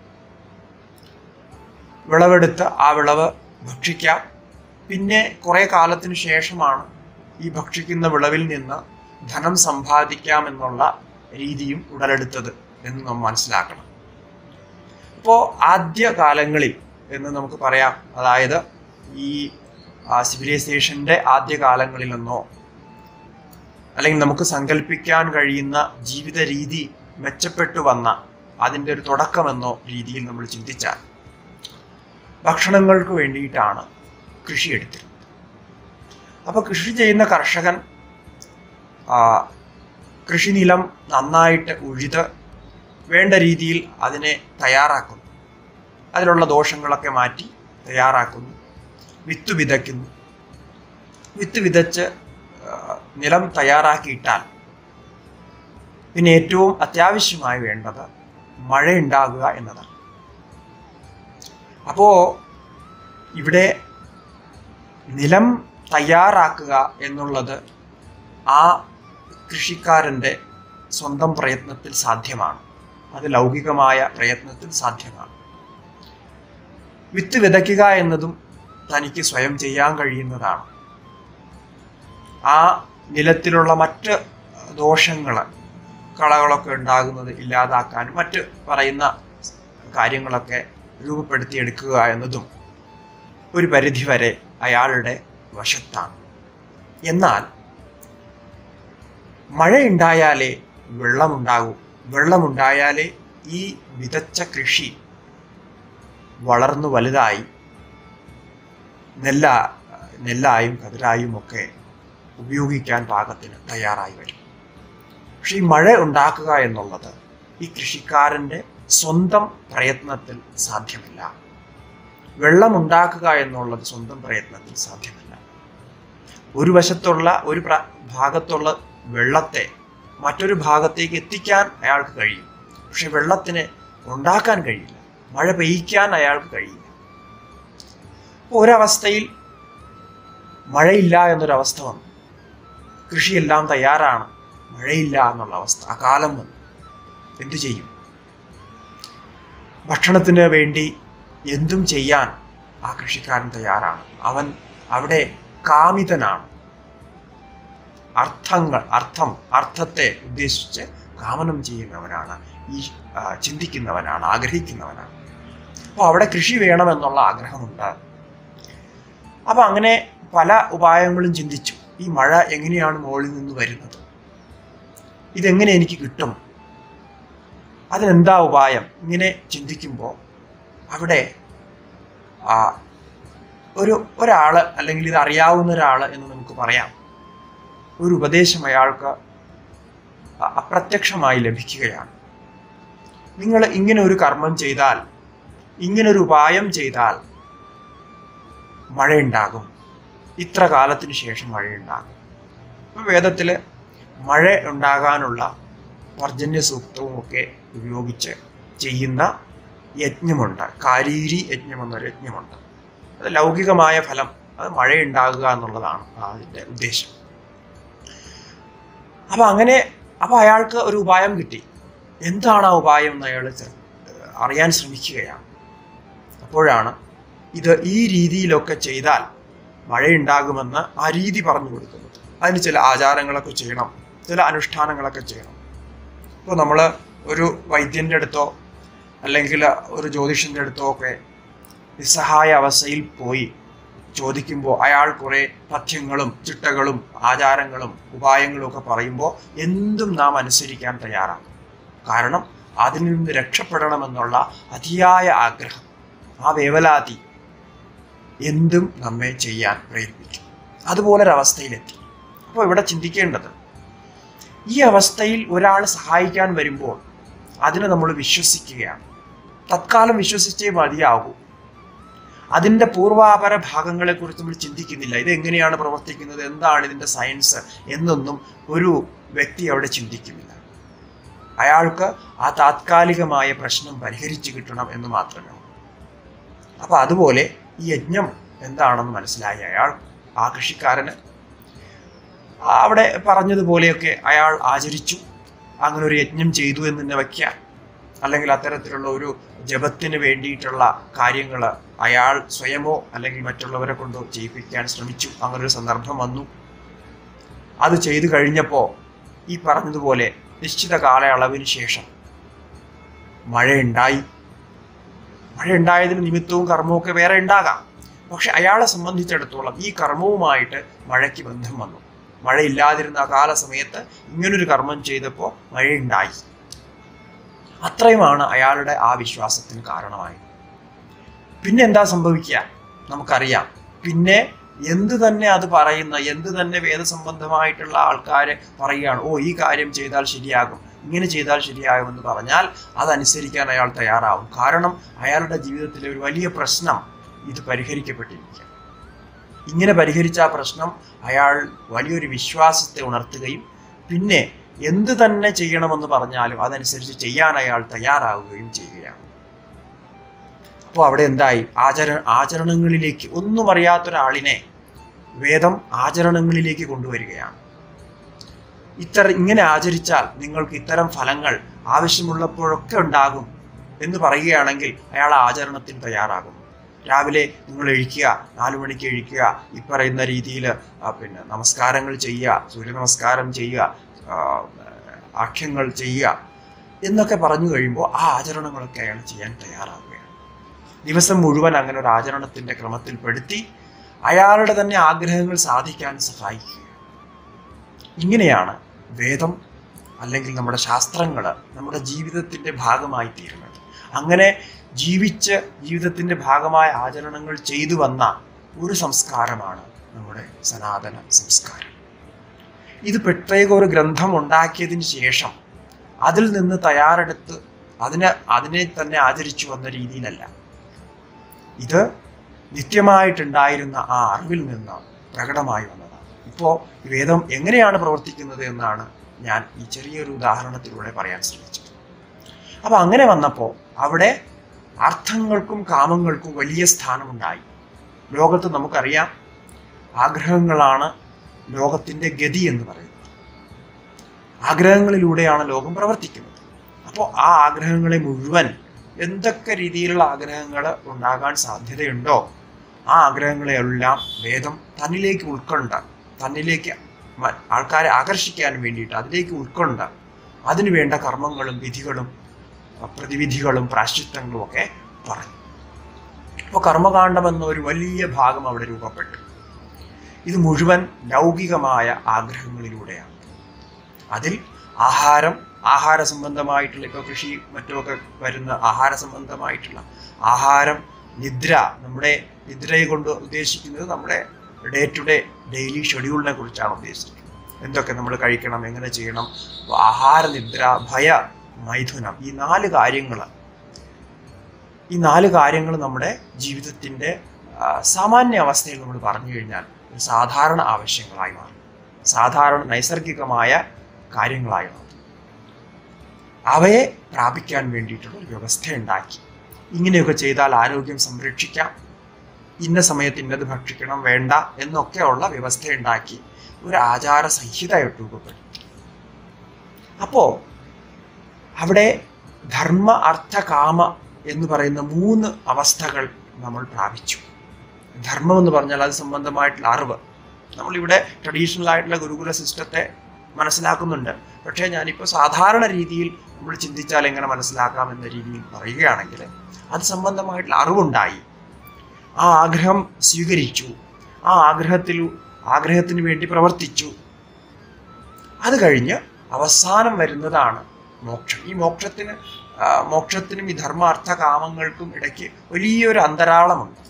വിളവെടുത്ത് ആ വിളവ് ഭക്ഷിക്കാം പിന്നെ കുറെ കാലത്തിന് ശേഷമാണ് ഈ ഭക്ഷിക്കുന്ന വിളവിൽ നിന്ന് ധനം സമ്പാദിക്കാം എന്നുള്ള രീതിയും ഉടലെടുത്തത് എന്ന് നാം മനസ്സിലാക്കണം ഇപ്പോൾ ആദ്യ കാലങ്ങളിൽ എന്ന് നമുക്ക് പറയാം അതായത് ഈ സിവിലൈസേഷൻ്റെ ആദ്യ കാലങ്ങളിലെന്നോ അല്ലെങ്കിൽ നമുക്ക് സങ്കല്പിക്കാൻ കഴിയുന്ന ജീവിത രീതി മെച്ചപ്പെട്ടു വന്ന അതിൻ്റെ ഒരു തുടക്കമെന്നോ രീതിയിൽ നമ്മൾ ചിന്തിച്ചാൽ ഭക്ഷണങ്ങൾക്ക് വേണ്ടിയിട്ടാണ് കൃഷി എടുത്തിരുന്നത് അപ്പോൾ കൃഷി ചെയ്യുന്ന കർഷകൻ ആ, കൃഷിനിലം നന്നായിട്ട് ഉഴുത് വേണ്ട രീതിയിൽ അതിനെ തയ്യാറാക്കുന്നു അതിലുള്ള ദോഷങ്ങളൊക്കെ മാറ്റി തയ്യാറാക്കുന്നു വിത്ത് വിതയ്ക്കുന്നു വിത്ത് വിതച്ച് ആ, നിലം തയ്യാറാക്കിയിട്ടാൽ പിന്നെ ഏറ്റവും അത്യാവശ്യമായി വേണ്ടത് മഴ ഉണ്ടാകുക എന്നതാണ് അപ്പോൾ ഇവിടെ നിലം തയ്യാറാക്കുക എന്നുള്ളത് ആ കൃഷിക്കാരൻ്റെ സ്വന്തം പ്രയത്നത്തിൽ സാധ്യമാണ് അത് ലൗകികമായ പ്രയത്നത്തിൽ സാധ്യമാണ് വിത്ത് വിതയ്ക്കുക എന്നതും തനിക്ക് സ്വയം ചെയ്യാൻ കഴിയുന്നതാണ് ആ നിലത്തിലുള്ള മറ്റ് ദോഷങ്ങൾ കളകളൊക്കെ ഉണ്ടാകുന്നത് ഇല്ലാതാക്കാനും മറ്റ് പറയുന്ന കാര്യങ്ങളൊക്കെ രൂപപ്പെടുത്തിയെടുക്കുക എന്നതും ഒരു പരിധിവരെ അയാളുടെ വശത്താണ് എന്നാൽ മഴയുണ്ടായാലേ വെള്ളമുണ്ടാകൂ വെള്ളമുണ്ടായാലേ ഈ വിതച്ച കൃഷി വളർന്നു വലുതായി നെല്ല നെല്ലായും കതിരായും ഒക്കെ ഉപയോഗിക്കാൻ പാകത്തിന് തയ്യാറായി വരും പക്ഷെ ഈ മഴ ഉണ്ടാക്കുക എന്നുള്ളത് ഈ കൃഷിക്കാരൻ്റെ സ്വന്തം പ്രയത്നത്തിൽ സാധ്യമല്ല വെള്ളം ഉണ്ടാക്കുക എന്നുള്ളത് സ്വന്തം പ്രയത്നത്തിൽ സാധ്യമല്ല ഒരു വശത്തുള്ള ഒരു പ്ര- ഭാഗത്തുള്ള വെള്ളത്തെ മറ്റൊരു ഭാഗത്തേക്ക് എത്തിക്കാൻ അയാൾക്ക് കഴിയും പക്ഷെ വെള്ളത്തിന് ഉണ്ടാക്കാൻ കഴിയില്ല മഴ പെയ്യിക്കാൻ അയാൾക്ക് കഴിയില്ല അപ്പോൾ ഒരവസ്ഥയിൽ മഴയില്ല എന്നൊരവസ്ഥ വന്നു കൃഷിയെല്ലാം തയ്യാറാണ് മഴയില്ല എന്നുള്ള അവസ്ഥ അകാലം വന്നു എന്തു ചെയ്യും ഭക്ഷണത്തിന് വേണ്ടി എന്തും ചെയ്യാൻ ആ കൃഷിക്കാരൻ തയ്യാറാണ് അവൻ അവിടെ കാമിതനാണ് അർത്ഥങ്ങൾ അർത്ഥം അർത്ഥത്തെ ഉദ്ദേശിച്ച് കാമനം ചെയ്യുന്നവനാണ് ഈ ആ, ചിന്തിക്കുന്നവനാണ് ആഗ്രഹിക്കുന്നവനാണ് അപ്പോൾ അവിടെ കൃഷി വേണമെന്നുള്ള ആഗ്രഹമുണ്ട് അപ്പൊ അങ്ങനെ പല ഉപായങ്ങളും ചിന്തിച്ചു ഈ മഴ എങ്ങനെയാണ് മുകളിൽ നിന്ന് വരുന്നത് ഇതെങ്ങനെ എനിക്ക് കിട്ടും അതിനെന്താ ഉപായം ഇങ്ങനെ ചിന്തിക്കുമ്പോൾ അവിടെ ആ ഒരു ഒരാള് അല്ലെങ്കിൽ ഇത് അറിയാവുന്ന ഒരാള് എന്ന് നമുക്ക് പറയാം ഒരു ഉപദേശം അയാൾക്ക് അ- അപ്രത്യക്ഷമായി ലഭിക്കുകയാണ് നിങ്ങൾ ഇങ്ങനെ ഒരു കർമ്മം ചെയ്താൽ ഇങ്ങനെ ഒരു ഉപായം ചെയ്താൽ മഴയുണ്ടാകും ഇത്ര കാലത്തിന് ശേഷം മഴയുണ്ടാകും ഇപ്പൊ വേദത്തില് മഴ ഉണ്ടാകാനുള്ള പർജന്യ സൂക്തവും ഒക്കെ ഉപയോഗിച്ച് ചെയ്യുന്ന യജ്ഞമുണ്ട് കാരീരി യജ്ഞം എന്നൊരു യജ്ഞമുണ്ട് അത് ലൗകികമായ ഫലം അത് മഴയുണ്ടാകുക എന്നുള്ളതാണ് അതിൻ്റെ ഉദ്ദേശം അപ്പൊ അങ്ങനെ അപ്പൊ അയാൾക്ക് ഒരു ഉപായം കിട്ടി എന്താണ് ആ ഉപായം എന്ന് അയാൾ ചെ- അറിയാൻ ശ്രമിക്കുകയാണ് അപ്പോഴാണ് ഇത് ഈ രീതിയിലൊക്കെ ചെയ്താൽ മഴയുണ്ടാകുമെന്ന് ആ രീതി പറഞ്ഞു കൊടുക്കുന്നത് അതിന് ചില ആചാരങ്ങളൊക്കെ ചെയ്യണം ചില അനുഷ്ഠാനങ്ങളൊക്കെ ചെയ്യണം ഇപ്പോൾ നമ്മൾ ഒരു വൈദ്യൻ്റെ അടുത്തോ അല്ലെങ്കിൽ ഒരു ജ്യോതിഷൻ്റെ അടുത്തോ ഒക്കെ നിസ്സഹായ അവസ്ഥയിൽ പോയി ചോദിക്കുമ്പോൾ അയാൾ കുറേ പഥ്യങ്ങളും ചിട്ടകളും ആചാരങ്ങളും ഉപായങ്ങളും ഒക്കെ പറയുമ്പോൾ എന്തും നാം അനുസരിക്കാൻ തയ്യാറാണ് കാരണം അതിൽ നിന്ന് രക്ഷപ്പെടണമെന്നുള്ള അതിയായ ആഗ്രഹം ആ വേവലാതി എന്തും നമ്മെ ചെയ്യാൻ പ്രേരിപ്പിക്കും അതുപോലൊരവസ്ഥയിലെത്തി അപ്പോൾ ഇവിടെ ചിന്തിക്കേണ്ടത് ഈ അവസ്ഥയിൽ ഒരാൾ സഹായിക്കാൻ വരുമ്പോൾ അതിനെ നമ്മൾ വിശ്വസിക്കുകയാണ് തത്കാലം വിശ്വസിച്ചേ മതിയാകൂ അതിൻ്റെ പൂർവാപര ഭാഗങ്ങളെക്കുറിച്ച് നമ്മൾ ചിന്തിക്കുന്നില്ല ഇത് എങ്ങനെയാണ് പ്രവർത്തിക്കുന്നത് എന്താണ് ഇതിൻ്റെ സയൻസ് എന്നൊന്നും ഒരു വ്യക്തി അവിടെ ചിന്തിക്കുന്നില്ല അയാൾക്ക് ആ താത്കാലികമായ പ്രശ്നം പരിഹരിച്ചു കിട്ടണം എന്ന് മാത്രമേ ഉള്ളൂ അപ്പൊ അതുപോലെ ഈ യജ്ഞം എന്താണെന്ന് മനസ്സിലായി അയാൾ ആ കൃഷിക്കാരന് അവിടെ പറഞ്ഞതുപോലെയൊക്കെ അയാൾ ആചരിച്ചു അങ്ങനെ ഒരു യജ്ഞം ചെയ്തു എന്ന് തന്നെ വയ്ക്കാം അല്ലെങ്കിൽ അത്തരത്തിലുള്ള ഒരു ജപത്തിന് വേണ്ടിയിട്ടുള്ള കാര്യങ്ങൾ അയാൾ സ്വയമോ അല്ലെങ്കിൽ മറ്റുള്ളവരെ കൊണ്ടോ ചെയ്യിപ്പിക്കാൻ ശ്രമിച്ചു അങ്ങനെ ഒരു സന്ദർഭം വന്നു അത് ചെയ്തു കഴിഞ്ഞപ്പോൾ ഈ പറഞ്ഞതുപോലെ നിശ്ചിത കാലയളവിന് ശേഷം മഴയുണ്ടായി മഴയുണ്ടായതിന് നിമിത്തവും കർമ്മവും ഒക്കെ വേറെ ഉണ്ടാകാം പക്ഷെ അയാളെ സംബന്ധിച്ചിടത്തോളം ഈ കർമ്മവുമായിട്ട് മഴയ്ക്ക് ബന്ധം വന്നു മഴയില്ലാതിരുന്ന ആ കാല സമയത്ത് ഇങ്ങനൊരു കർമ്മം ചെയ്തപ്പോൾ മഴയുണ്ടായി അത്രയുമാണ് അയാളുടെ ആ വിശ്വാസത്തിന് കാരണമായത് പിന്നെ എന്താ സംഭവിക്കുക നമുക്കറിയാം പിന്നെ എന്ത് തന്നെ അത് പറയുന്ന എന്ത് തന്നെ വേദസംബന്ധമായിട്ടുള്ള ആൾക്കാർ പറയുകയാണ് ഓ ഈ കാര്യം ചെയ്താൽ ശരിയാകും ഇങ്ങനെ ചെയ്താൽ ശരിയാകുമെന്ന് പറഞ്ഞാൽ അതനുസരിക്കാൻ അയാൾ തയ്യാറാവും കാരണം അയാളുടെ ജീവിതത്തിലെ ഒരു വലിയ പ്രശ്നം ഇത് പരിഹരിക്കപ്പെട്ടിരിക്കുക ഇങ്ങനെ പരിഹരിച്ച ആ പ്രശ്നം അയാൾ വലിയൊരു വിശ്വാസത്തെ ഉണർത്തുകയും പിന്നെ എന്ത് തന്നെ ചെയ്യണമെന്ന് പറഞ്ഞാലും അതനുസരിച്ച് ചെയ്യാൻ അയാൾ തയ്യാറാവുകയും ചെയ്യുകയാണ് അപ്പോൾ അവിടെ എന്തായി ആചര ആചരണങ്ങളിലേക്ക് ഒന്നും അറിയാത്ത ഒരാളിനെ വേദം ആചരണങ്ങളിലേക്ക് കൊണ്ടുവരികയാണ് ഇത്തര ഇങ്ങനെ ആചരിച്ചാൽ നിങ്ങൾക്ക് ഇത്തരം ഫലങ്ങൾ ആവശ്യമുള്ളപ്പോഴൊക്കെ ഉണ്ടാകും എന്ന് പറയുകയാണെങ്കിൽ അയാൾ ആചരണത്തിന് തയ്യാറാകും രാവിലെ നിങ്ങൾ എഴിക്കുക നാലു മണിക്ക് എഴിക്കുക ഈ പറയുന്ന രീതിയിൽ പിന്നെ നമസ്കാരങ്ങൾ ചെയ്യുക സൂര്യ നമസ്കാരം ചെയ്യുക ആ, ആഖ്യങ്ങൾ ചെയ്യുക എന്നൊക്കെ പറഞ്ഞു കഴിയുമ്പോൾ ആ ആചരണങ്ങളൊക്കെ അയാൾ ചെയ്യാൻ തയ്യാറാവുകയാണ് ദിവസം മുഴുവൻ അങ്ങനെ ഒരു ആചരണത്തിന്റെ ക്രമത്തിൽ പെടുത്തി അയാളുടെ തന്നെ ആഗ്രഹങ്ങൾ സാധിക്കാൻ സഹായിക്കുക ഇങ്ങനെയാണ് വേദം അല്ലെങ്കിൽ നമ്മുടെ ശാസ്ത്രങ്ങൾ നമ്മുടെ ജീവിതത്തിൻ്റെ ഭാഗമായി തീരുന്നത് അങ്ങനെ ജീവിച്ച് ജീവിതത്തിൻ്റെ ഭാഗമായ ആചരണങ്ങൾ ചെയ്തു വന്ന ഒരു സംസ്കാരമാണ് നമ്മുടെ സനാതന സംസ്കാരം ഇത് പ്രത്യേക ഒരു ഗ്രന്ഥം ഉണ്ടാക്കിയതിന് ശേഷം അതിൽ നിന്ന് തയ്യാറെടുത്ത് അതിനെ അതിനെ തന്നെ ആചരിച്ചു വന്ന രീതിയിലല്ല ഇത് നിത്യമായിട്ടുണ്ടായിരുന്ന ആ അറിവിൽ നിന്ന് പ്രകടമായി വന്നതാണ് ഇപ്പോൾ വേദം എങ്ങനെയാണ് പ്രവർത്തിക്കുന്നത് എന്നാണ് ഞാൻ ഈ ചെറിയൊരു ഉദാഹരണത്തിലൂടെ പറയാൻ ശ്രമിച്ചത് അപ്പൊ അങ്ങനെ വന്നപ്പോൾ അവിടെ അർത്ഥങ്ങൾക്കും കാമങ്ങൾക്കും വലിയ സ്ഥാനമുണ്ടായി ലോകത്ത് നമുക്കറിയാം ആഗ്രഹങ്ങളാണ് ലോകത്തിന്റെ ഗതി എന്ന് പറയുന്നത് ആഗ്രഹങ്ങളിലൂടെയാണ് ലോകം പ്രവർത്തിക്കുന്നത് അപ്പോൾ ആ ആഗ്രഹങ്ങളെ മുഴുവൻ എന്തൊക്കെ രീതിയിലുള്ള ആഗ്രഹങ്ങൾ ഉണ്ടാകാൻ സാധ്യതയുണ്ടോ ആ ആഗ്രഹങ്ങളെയെല്ലാം വേദം തന്നിലേക്ക് ഉൾക്കൊണ്ട് തന്നിലേക്ക് മ- ആൾക്കാരെ ആകർഷിക്കാൻ വേണ്ടിയിട്ട് അതിലേക്ക് ഉൾക്കൊണ്ട് അതിനു വേണ്ട കർമ്മങ്ങളും വിധികളും അഹ് പ്രതിവിധികളും പ്രാശ്ചിത്തങ്ങളും ഒക്കെ പറഞ്ഞു അപ്പോൾ കർമ്മകാണ്ഡം എന്ന ഒരു വലിയ ഭാഗം അവിടെ രൂപപ്പെട്ടു ഇത് മുഴുവൻ ലൗകികമായ ആഗ്രഹങ്ങളിലൂടെയാണ് അതിൽ ആഹാരം ആഹാര സംബന്ധമായിട്ടുള്ള ഇപ്പോൾ കൃഷി മറ്റുമൊക്കെ വരുന്ന ആഹാര സംബന്ധമായിട്ടുള്ള ആഹാരം നിദ്ര നമ്മുടെ നിദ്രയെ കൊണ്ട് ഉദ്ദേശിക്കുന്നത് നമ്മുടെ ഡേ ടു ഡേ ഡെയിലി ഷെഡ്യൂളിനെ കുറിച്ചാണ് ഉദ്ദേശിക്കുന്നത് എന്തൊക്കെ നമ്മൾ കഴിക്കണം എങ്ങനെ ചെയ്യണം അപ്പൊ ആഹാര നിദ്ര ഭയ മൈഥുനം ഈ നാല് കാര്യങ്ങൾ ഈ നാല് കാര്യങ്ങൾ നമ്മുടെ ജീവിതത്തിൻ്റെ ആ, സാമാന്യ അവസ്ഥയിൽ നമ്മൾ പറഞ്ഞു കഴിഞ്ഞാൽ ഒരു സാധാരണ ആവശ്യങ്ങളായി മാറും സാധാരണ നൈസർഗികമായ കാര്യങ്ങളായി മാറും അവയെ പ്രാപിക്കാൻ വേണ്ടിയിട്ടുള്ള ഒരു വ്യവസ്ഥ ഉണ്ടാക്കി ഇങ്ങനെയൊക്കെ ചെയ്താൽ ആരോഗ്യം സംരക്ഷിക്കാം ഇന്ന സമയത്ത് ഇന്നത് ഭക്ഷിക്കണം വേണ്ട എന്നൊക്കെയുള്ള വ്യവസ്ഥ ഉണ്ടാക്കി ഒരു ആചാര സംഹിതയായിട്ട് രൂപപ്പെടുത്തി അപ്പോ അവിടെ ധർമ്മ അർത്ഥ കാമ എന്ന് പറയുന്ന മൂന്ന് അവസ്ഥകൾ നമ്മൾ പ്രാപിച്ചു ധർമ്മം എന്ന് പറഞ്ഞാൽ അത് സംബന്ധമായിട്ടുള്ള അറിവ് നമ്മളിവിടെ ട്രഡീഷണൽ ആയിട്ടുള്ള ഗുരുകുല സിസ്റ്റത്തെ മനസ്സിലാക്കുന്നുണ്ട് പക്ഷേ ഞാനിപ്പോൾ സാധാരണ രീതിയിൽ നമ്മൾ ചിന്തിച്ചാൽ എങ്ങനെ മനസ്സിലാക്കാം എന്ന രീതിയിൽ പറയുകയാണെങ്കിൽ അത് സംബന്ധമായിട്ടുള്ള അറിവുണ്ടായി ആ ആഗ്രഹം സ്വീകരിച്ചു ആ ആഗ്രഹത്തിൽ ആഗ്രഹത്തിന് വേണ്ടി പ്രവർത്തിച്ചു അത് കഴിഞ്ഞ് അവസാനം വരുന്നതാണ് മോക്ഷം ഈ മോക്ഷത്തിന് ആ, മോക്ഷത്തിനും ഈ ധർമ്മ അർത്ഥ കാമങ്ങൾക്കും ഇടയ്ക്ക് വലിയൊരു അന്തരാളമുണ്ട്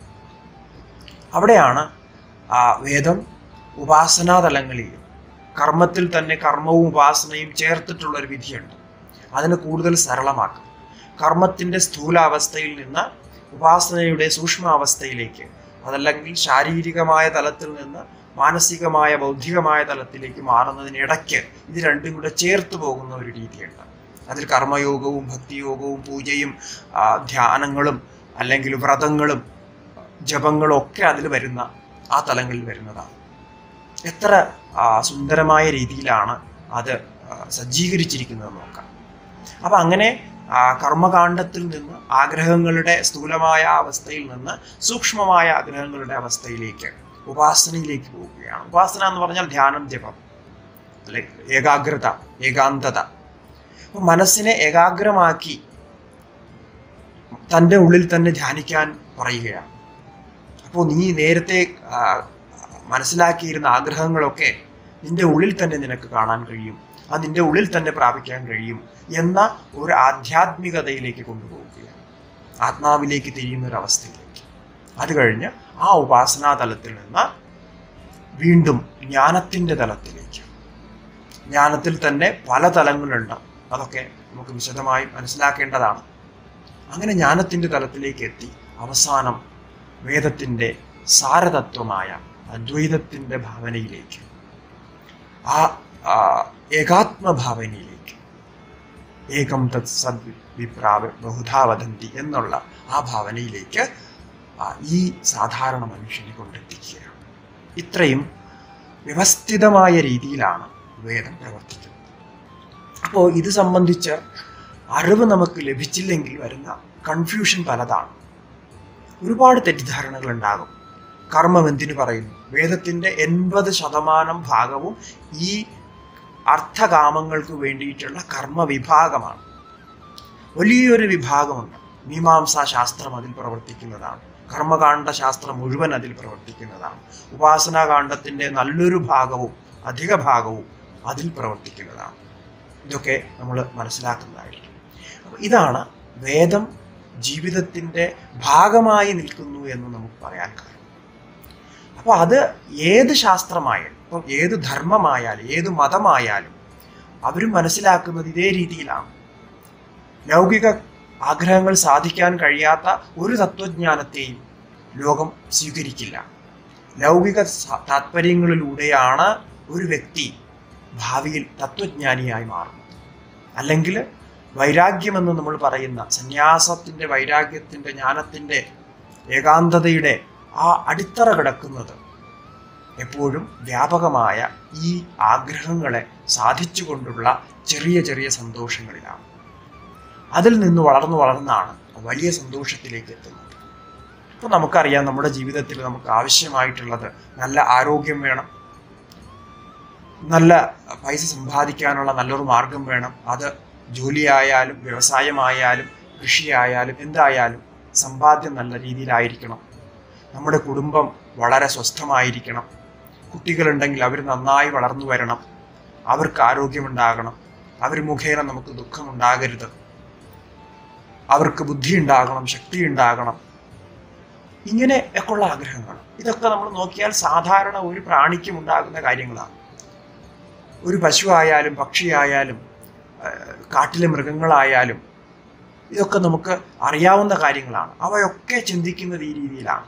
അവിടെയാണ് ആ വേദം ഉപാസനാതലങ്ങളിൽ കർമ്മത്തിൽ തന്നെ കർമ്മവും ഉപാസനയും ചേർത്തിട്ടുള്ള ഒരു വിധിയുണ്ട് അതിനെ കൂടുതൽ സരളമാക്കും കർമ്മത്തിൻ്റെ സ്ഥൂലാവസ്ഥയിൽ നിന്ന് ഉപാസനയുടെ സൂക്ഷ്മാവസ്ഥയിലേക്ക് അതല്ലെങ്കിൽ ശാരീരികമായ തലത്തിൽ നിന്ന് മാനസികമായ ബൗദ്ധികമായ തലത്തിലേക്ക് മാറുന്നതിനിടയ്ക്ക് ഇത് രണ്ടും കൂടെ ചേർത്ത് പോകുന്ന ഒരു രീതിയുണ്ട് അതിൽ കർമ്മയോഗവും ഭക്തിയോഗവും പൂജയും ആ, ധ്യാനങ്ങളും അല്ലെങ്കിൽ വ്രതങ്ങളും ജപങ്ങളും ഒക്കെ അതിൽ വരുന്ന ആ തലങ്ങളിൽ വരുന്നതാണ് എത്ര ആ, സുന്ദരമായ രീതിയിലാണ് അത് ആ, സജ്ജീകരിച്ചിരിക്കുന്നത് നോക്കാം അപ്പം അങ്ങനെ ആ, കർമ്മകാണ്ഡത്തിൽ നിന്ന് ആഗ്രഹങ്ങളുടെ സ്ഥൂലമായ അവസ്ഥയിൽ നിന്ന് സൂക്ഷ്മമായ ആഗ്രഹങ്ങളുടെ അവസ്ഥയിലേക്ക് ഉപാസനയിലേക്ക് പോവുകയാണ് ഉപാസന എന്ന് പറഞ്ഞാൽ ധ്യാനം ജപം അല്ലെ ഏകാഗ്രത ഏകാന്തത അപ്പൊ മനസ്സിനെ ഏകാഗ്രമാക്കി തൻ്റെ ഉള്ളിൽ തന്നെ ധ്യാനിക്കാൻ പറയുകയാണ് അപ്പോൾ നീ നേരത്തെ ആ, മനസ്സിലാക്കിയിരുന്ന ആഗ്രഹങ്ങളൊക്കെ നിന്റെ ഉള്ളിൽ തന്നെ നിനക്ക് കാണാൻ കഴിയും അത് നിന്റെ ഉള്ളിൽ തന്നെ പ്രാപിക്കാൻ കഴിയും എന്ന ഒരു ആധ്യാത്മികതയിലേക്ക് കൊണ്ടുപോവുകയാണ് ആത്മാവിലേക്ക് തിരിയുന്ന ഒരു അവസ്ഥയിലേക്ക് അത് കഴിഞ്ഞ് ആ ഉപാസനാ തലത്തിൽ നിന്ന് വീണ്ടും ജ്ഞാനത്തിൻ്റെ തലത്തിലേക്ക് ജ്ഞാനത്തിൽ തന്നെ പല തലങ്ങളുണ്ട് അതൊക്കെ നമുക്ക് വിശദമായി മനസ്സിലാക്കേണ്ടതാണ് അങ്ങനെ ജ്ഞാനത്തിൻ്റെ തലത്തിലേക്ക് എത്തി അവസാനം വേദത്തിൻ്റെ സാരതത്വമായ അദ്വൈതത്തിൻ്റെ ഭാവനയിലേക്ക് ആ ആ, ഏകാത്മഭാവനയിലേക്ക് ഏകം തത് സദ് വിപ്രാവ് ബഹുധാ വദന്തി എന്നുള്ള ആ ഭാവനയിലേക്ക് ആ, ഈ സാധാരണ മനുഷ്യനെ കൊണ്ടെത്തിക്കുകയാണ് ഇത്രയും വ്യവസ്ഥിതമായ രീതിയിലാണ് വേദം പ്രവർത്തിക്കുന്നത് അപ്പോൾ ഇത് സംബന്ധിച്ച് അറിവ് നമുക്ക് ലഭിച്ചില്ലെങ്കിൽ വരുന്ന കൺഫ്യൂഷൻ പലതാണ് ഒരുപാട് തെറ്റിദ്ധാരണകൾ ഉണ്ടാകും കർമ്മം എന്തിനു പറയുന്നു വേദത്തിൻ്റെ എൺപത് ശതമാനം ഭാഗവും ഈ അർത്ഥകാമങ്ങൾക്ക് വേണ്ടിയിട്ടുള്ള കർമ്മ വിഭാഗമാണ് വലിയൊരു വിഭാഗമുണ്ട് മീമാംസാ ശാസ്ത്രം അതിൽ പ്രവർത്തിക്കുന്നതാണ് കർമ്മകാണ്ഡ ശാസ്ത്രം മുഴുവൻ അതിൽ പ്രവർത്തിക്കുന്നതാണ് ഉപാസനാകാന്ഡത്തിൻ്റെ നല്ലൊരു ഭാഗവും അധിക ഭാഗവും അതിൽ പ്രവർത്തിക്കുന്നതാണ് ഇതൊക്കെ നമ്മൾ മനസ്സിലാക്കുന്നതായിരിക്കും അപ്പോൾ ഇതാണ് വേദം ജീവിതത്തിൻ്റെ ഭാഗമായി നിൽക്കുന്നു എന്ന് നമുക്ക് പറയാൻ കാരണം അപ്പോൾ അത് ഏത് ശാസ്ത്രമായാലും ഇപ്പം ഏത് ധർമ്മമായാലും ഏത് മതമായാലും അവരും മനസ്സിലാക്കുന്നത് ഇതേ രീതിയിലാണ് ലൗകിക ആഗ്രഹങ്ങൾ സാധിക്കാൻ കഴിയാത്ത ഒരു തത്വജ്ഞാനത്തെയും ലോകം സ്വീകരിക്കില്ല ലൗകിക സ- താത്പര്യങ്ങളിലൂടെയാണ് ഒരു വ്യക്തി ഭാവിയിൽ തത്വജ്ഞാനിയായി മാറുന്നത് അല്ലെങ്കിൽ വൈരാഗ്യമെന്ന് നമ്മൾ പറയുന്ന സന്യാസത്തിൻ്റെ വൈരാഗ്യത്തിൻ്റെ ജ്ഞാനത്തിൻ്റെ ഏകാന്തതയുടെ ആ അടിത്തറ കിടക്കുന്നത് എപ്പോഴും വ്യാപകമായ ഈ ആഗ്രഹങ്ങളെ സാധിച്ചുകൊണ്ടുള്ള ചെറിയ ചെറിയ സന്തോഷങ്ങളിലാണ് അതിൽ നിന്ന് വളർന്നു വളർന്നാണ് വലിയ സന്തോഷത്തിലേക്ക് എത്തുന്നത് അപ്പോൾ നമുക്കറിയാം നമ്മുടെ ജീവിതത്തിൽ നമുക്ക് ആവശ്യമായിട്ടുള്ളത് നല്ല ആരോഗ്യം വേണം നല്ല പൈസ സമ്പാദിക്കാനുള്ള നല്ലൊരു മാർഗം വേണം അത് ജോലിയായാലും വ്യവസായമായാലും കൃഷിയായാലും എന്തായാലും സമ്പാദ്യം നല്ല രീതിയിലായിരിക്കണം നമ്മുടെ കുടുംബം വളരെ സ്വസ്ഥമായിരിക്കണം കുട്ടികളുണ്ടെങ്കിൽ അവർ നന്നായി വളർന്നു വരണം അവർക്ക് ആരോഗ്യമുണ്ടാകണം അവർ മുഖേന നമുക്ക് ദുഃഖമുണ്ടാകരുത് അവർക്ക് ബുദ്ധി ഉണ്ടാകണം ശക്തി ഉണ്ടാകണം ഇങ്ങനെ ഒക്കെയുള്ള ആഗ്രഹങ്ങൾ ഇതൊക്കെ നമ്മൾ നോക്കിയാൽ സാധാരണ ഒരു പ്രാണിക്കും ഉണ്ടാകുന്ന കാര്യങ്ങളാണ് ഒരു പശു ആയാലും പക്ഷിയായാലും ആ, കാട്ടിലെ മൃഗങ്ങളായാലും ഇതൊക്കെ നമുക്ക് അറിയാവുന്ന കാര്യങ്ങളാണ് അവയൊക്കെ ചിന്തിക്കുന്നത് ഈ രീതിയിലാണ്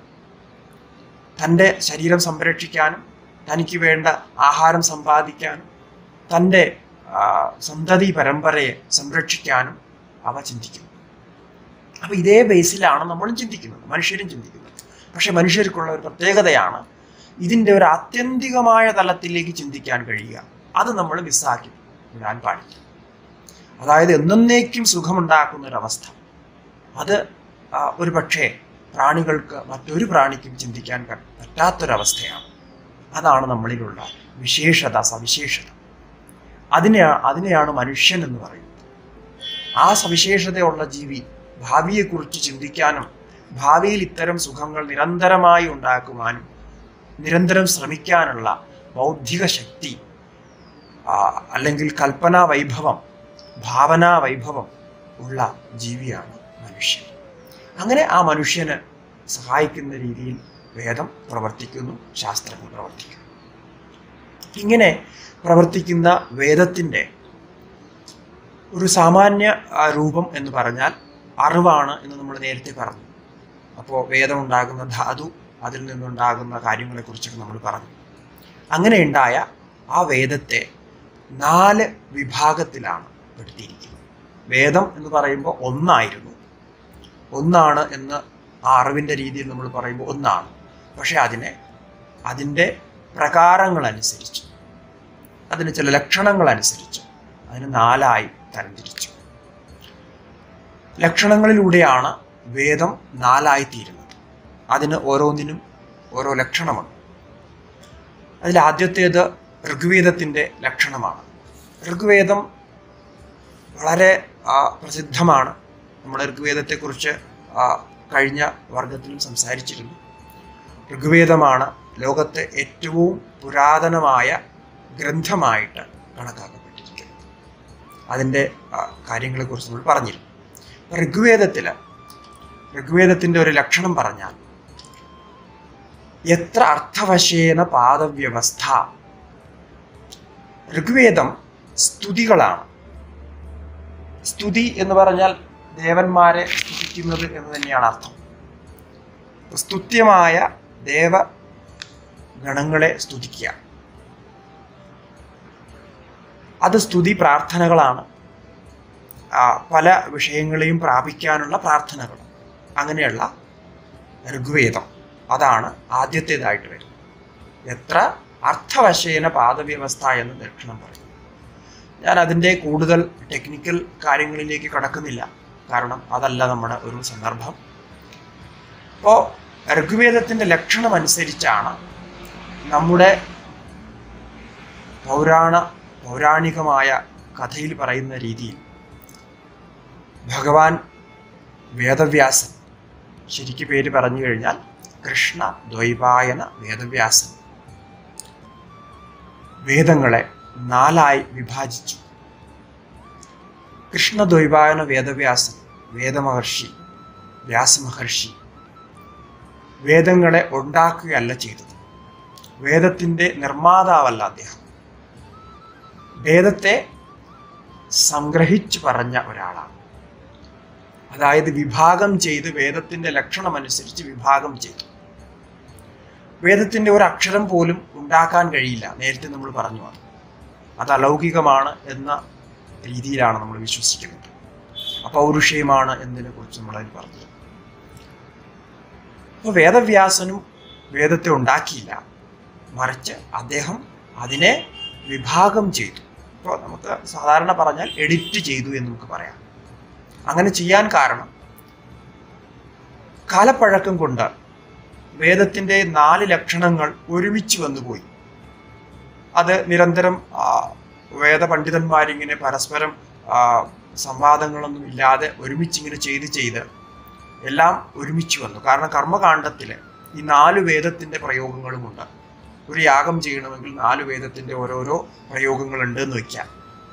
തൻ്റെ ശരീരം സംരക്ഷിക്കാനും തനിക്ക് വേണ്ട ആഹാരം സമ്പാദിക്കാനും തൻ്റെ ആ, സന്തതി പരമ്പരയെ സംരക്ഷിക്കാനും അവ ചിന്തിക്കുന്നു അപ്പോൾ ഇതേ ബേസിലാണ് നമ്മളും ചിന്തിക്കുന്നത് മനുഷ്യരും ചിന്തിക്കുന്നത് പക്ഷെ മനുഷ്യർക്കുള്ള ഒരു പ്രത്യേകതയാണ് ഇതിൻ്റെ ഒരു ആത്യന്തികമായ തലത്തിലേക്ക് ചിന്തിക്കാൻ കഴിയുക അത് നമ്മൾ മിസ്സാക്കി വിടാൻ പാടില്ല അതായത് എന്നേക്കും സുഖമുണ്ടാക്കുന്ന ഒരവസ്ഥ അത് ആ, ഒരു പക്ഷേ പ്രാണികൾക്ക് മറ്റൊരു പ്രാണിക്കും ചിന്തിക്കാൻ ക- പറ്റാത്തൊരവസ്ഥയാണ് അതാണ് നമ്മളിലുള്ള വിശേഷത സവിശേഷത അതിനെ അതിനെയാണ് മനുഷ്യൻ എന്ന് പറയുന്നത് ആ സവിശേഷതയുള്ള ജീവി ഭാവിയെക്കുറിച്ച് ചിന്തിക്കാനും ഭാവിയിൽ ഇത്തരം സുഖങ്ങൾ നിരന്തരമായി ഉണ്ടാക്കുവാനും നിരന്തരം ശ്രമിക്കാനുള്ള ബൗദ്ധിക ശക്തി ആ, അല്ലെങ്കിൽ കൽപ്പനാ വൈഭവം ഭാവനാ വൈഭവം ഉള്ള ജീവിയാണ് മനുഷ്യൻ അങ്ങനെ ആ മനുഷ്യന് സഹായിക്കുന്ന രീതിയിൽ വേദം പ്രവർത്തിക്കുന്നു ശാസ്ത്രങ്ങൾ പ്രവർത്തിക്കുന്നു ഇങ്ങനെ പ്രവർത്തിക്കുന്ന വേദത്തിൻ്റെ ഒരു സാമാന്യ ആ, രൂപം എന്ന് പറഞ്ഞാൽ അറിവാണ് എന്ന് നമ്മൾ നേരത്തെ പറഞ്ഞു അപ്പോൾ വേദം ഉണ്ടാകുന്ന ധാതു അതിൽ നിന്നുണ്ടാകുന്ന കാര്യങ്ങളെക്കുറിച്ചൊക്കെ നമ്മൾ പറഞ്ഞു അങ്ങനെ ഉണ്ടായ ആ വേദത്തെ നാല് വിഭാഗത്തിലാണ് പെടുത്തിയിരിക്കുന്നത് വേദം എന്ന് പറയുമ്പോൾ ഒന്നായിരുന്നു ഒന്നാണ് എന്ന് ആ അറിവിൻ്റെ രീതിയിൽ നമ്മൾ പറയുമ്പോൾ ഒന്നാണ് പക്ഷെ അതിനെ അതിൻ്റെ പ്രകാരങ്ങളനുസരിച്ച് അതിന് ചില ലക്ഷണങ്ങളനുസരിച്ച് അതിന് നാലായി തരംതിരിച്ചു ലക്ഷണങ്ങളിലൂടെയാണ് വേദം നാലായി തീരുന്നത് അതിന് ഓരോന്നിനും ഓരോ ലക്ഷണമുണ്ട് അതിൽ ആദ്യത്തേത് ഋഗ്വേദത്തിൻ്റെ ലക്ഷണമാണ് ഋഗ്വേദം വളരെ ആ, പ്രസിദ്ധമാണ് നമ്മൾ ഋഗ്വേദത്തെക്കുറിച്ച് ആ, കഴിഞ്ഞ വർഗത്തിലും സംസാരിച്ചിരുന്നു ഋഗ്വേദമാണ് ലോകത്തെ ഏറ്റവും പുരാതനമായ ഗ്രന്ഥമായിട്ട് കണക്കാക്കപ്പെട്ടിരിക്കുന്നത് അതിൻ്റെ ആ, കാര്യങ്ങളെക്കുറിച്ച് നമ്മൾ പറഞ്ഞിരുന്നു ഋഗ്വേദത്തിൽ ഋഗ്വേദത്തിൻ്റെ ഒരു ലക്ഷണം പറഞ്ഞാൽ എത്ര അർത്ഥവശേന പാദവ്യവസ്ഥ ഋഗ്വേദം സ്തുതികളാണ് സ്തുതി എന്ന് പറഞ്ഞാൽ ദേവന്മാരെ സ്തുതിക്കുന്നത് എന്ന് തന്നെയാണ് അർത്ഥം സ്തുത്യമായ ദേവ ഗണങ്ങളെ സ്തുതിക്കുക അത് സ്തുതി പ്രാർത്ഥനകളാണ് ആ, പല വിഷയങ്ങളെയും പ്രാപിക്കാനുള്ള പ്രാർത്ഥനകൾ അങ്ങനെയുള്ള ഋഗ്വേദം അതാണ് ആദ്യത്തേതായിട്ട് വരുന്നത് എത്ര അർത്ഥവശേന പാദവ്യവസ്ഥ എന്ന് ദക്ഷിണം പറയും ഞാൻ അതിൻ്റെ കൂടുതൽ ടെക്നിക്കൽ കാര്യങ്ങളിലേക്ക് കടക്കുന്നില്ല കാരണം അതല്ല നമ്മുടെ ഒരു സന്ദർഭം അപ്പോൾ ഋഗ്വേദത്തിൻ്റെ ലക്ഷണം അനുസരിച്ചാണ് നമ്മുടെ പൗരാണ പൗരാണികമായ കഥയിൽ പറയുന്ന രീതിയിൽ ഭഗവാൻ വേദവ്യാസൻ ശരിക്ക് പേര് പറഞ്ഞു കഴിഞ്ഞാൽ കൃഷ്ണ ദ്വൈപായന വേദവ്യാസൻ വേദങ്ങളെ നാലായി വിഭാജിച്ചു കൃഷ്ണദ്വൈപായന വേദവ്യാസൻ വേദമഹർഷി വ്യാസമഹർഷി വേദങ്ങളെ ഉണ്ടാക്കുകയല്ല ചെയ്തത് വേദത്തിൻ്റെ നിർമ്മാതാവല്ല അദ്ദേഹം വേദത്തെ സംഗ്രഹിച്ചു പറഞ്ഞ ഒരാളാണ് അതായത് വിഭാഗം ചെയ്ത് വേദത്തിൻ്റെ ലക്ഷണമനുസരിച്ച് വിഭാഗം ചെയ്തു വേദത്തിൻ്റെ ഒരു അക്ഷരം പോലും ഉണ്ടാക്കാൻ കഴിയില്ല നേരത്തെ നമ്മൾ പറഞ്ഞു അത് അത് അലൗകികമാണ് എന്ന രീതിയിലാണ് നമ്മൾ വിശ്വസിക്കുന്നത് അപൗരുഷയമാണ് എന്നതിനെ കുറിച്ച് നമ്മളതിൽ പറഞ്ഞത് അപ്പോൾ വേദവ്യാസനും വേദത്തെ ഉണ്ടാക്കിയില്ല മറിച്ച് അദ്ദേഹം അതിനെ വിഭാഗം ചെയ്തു ഇപ്പോൾ നമുക്ക് സാധാരണ പറഞ്ഞാൽ എഡിറ്റ് ചെയ്തു എന്ന് നമുക്ക് പറയാം അങ്ങനെ ചെയ്യാൻ കാരണം കാലപ്പഴക്കം കൊണ്ട് വേദത്തിൻ്റെ നാല് ലക്ഷണങ്ങൾ ഒരുമിച്ച് വന്നുപോയി അത് നിരന്തരം ആ, വേദപണ്ഡിതന്മാരിങ്ങനെ പരസ്പരം ആ, സംവാദങ്ങളൊന്നും ഇല്ലാതെ ഒരുമിച്ചിങ്ങനെ ചെയ്ത് ചെയ്ത് എല്ലാം ഒരുമിച്ച് വന്നു കാരണം കർമ്മകാണ്ഡത്തിൽ ഈ നാല് വേദത്തിൻ്റെ പ്രയോഗങ്ങളുമുണ്ട് ഒരു യാഗം ചെയ്യണമെങ്കിൽ നാല് വേദത്തിൻ്റെ ഓരോരോ പ്രയോഗങ്ങളുണ്ട് എന്ന് വയ്ക്കാം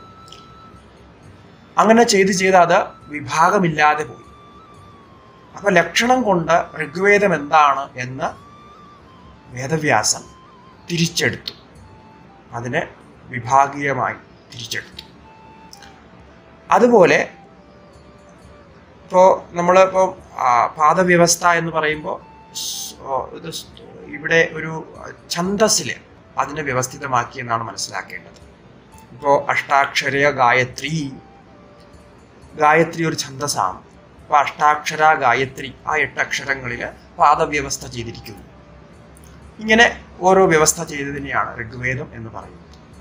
അങ്ങനെ ചെയ്ത് ചെയ്ത് അത് വിഭാഗമില്ലാതെ പോയി അപ്പൊ ലക്ഷണം കൊണ്ട് ഋഗ്വേദം എന്താണ് എന്ന് വേദവ്യാസൻ തിരിച്ചെടുത്തു അതിനെ വിഭാഗീയമായി തിരിച്ചെടുത്തു അതുപോലെ ഇപ്പോൾ നമ്മൾ ഇപ്പോൾ പാദവ്യവസ്ഥ എന്ന് പറയുമ്പോൾ സ്- ഓ, ഇത് സ്- ഇവിടെ ഒരു ഛന്തസ്സിൽ അതിനെ വ്യവസ്ഥിതമാക്കി എന്നാണ് മനസ്സിലാക്കേണ്ടത് ഇപ്പോൾ അഷ്ടാക്ഷര ഗായത്രി ഗായത്രി ഒരു ഛന്തസ്സാണ് അപ്പോൾ അഷ്ടാക്ഷര ഗായത്രി ആ എട്ടക്ഷരങ്ങളിൽ പാദവ്യവസ്ഥ ചെയ്തിരിക്കുന്നു ഇങ്ങനെ ഓരോ വ്യവസ്ഥ ചെയ്തതിനെയാണ് ഋഗ്വേദം എന്ന് പറയുന്നത്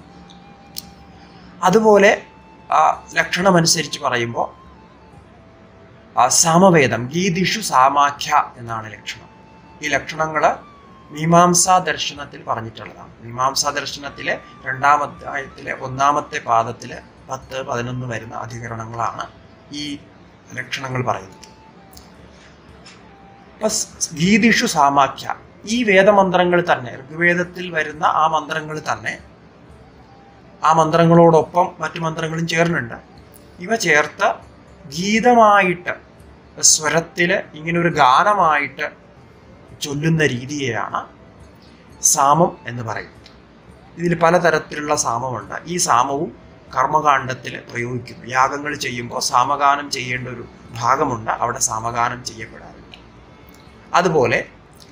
അതുപോലെ ആ ലക്ഷണമനുസരിച്ച് പറയുമ്പോൾ ആ സാമവേദം ഗീതിഷു സാമാഖ്യ എന്നാണ് ലക്ഷണം ഈ ലക്ഷണങ്ങൾ മീമാംസാ ദർശനത്തിൽ പറഞ്ഞിട്ടുള്ളതാണ് മീമാംസാ ദർശനത്തിലെ രണ്ടാം അധ്യായത്തിലെ ഒന്നാമത്തെ പാദത്തിലെ പത്ത് പതിനൊന്ന് വരുന്ന അധികരണങ്ങളാണ് ഈ ലക്ഷണങ്ങൾ പറയുന്നത് അപ്പൊ സ് ഗീതിഷു സാമാഖ്യ ഈ വേദമന്ത്രങ്ങൾ തന്നെ ഋഗ്വേദത്തിൽ വരുന്ന ആ മന്ത്രങ്ങൾ തന്നെ ആ മന്ത്രങ്ങളോടൊപ്പം മറ്റു മന്ത്രങ്ങളും ചേർന്നുണ്ട് ഇവ ചേർത്ത് ഗീതമായിട്ട് സ്വരത്തിൽ ഇങ്ങനെ ഒരു ഗാനമായിട്ട് ചൊല്ലുന്ന രീതിയെയാണ് സാമം എന്ന് പറയുന്നത് ഇതിൽ പലതരത്തിലുള്ള സാമമുണ്ട് ഈ സാമവും കർമ്മകാണ്ഡത്തിൽ പ്രയോഗിക്കുന്നു യാഗങ്ങൾ ചെയ്യുമ്പോൾ സാമഗാനം ചെയ്യേണ്ട ഒരു ഭാഗമുണ്ട് അവിടെ സാമഗാനം ചെയ്യപ്പെടാറുണ്ട് അതുപോലെ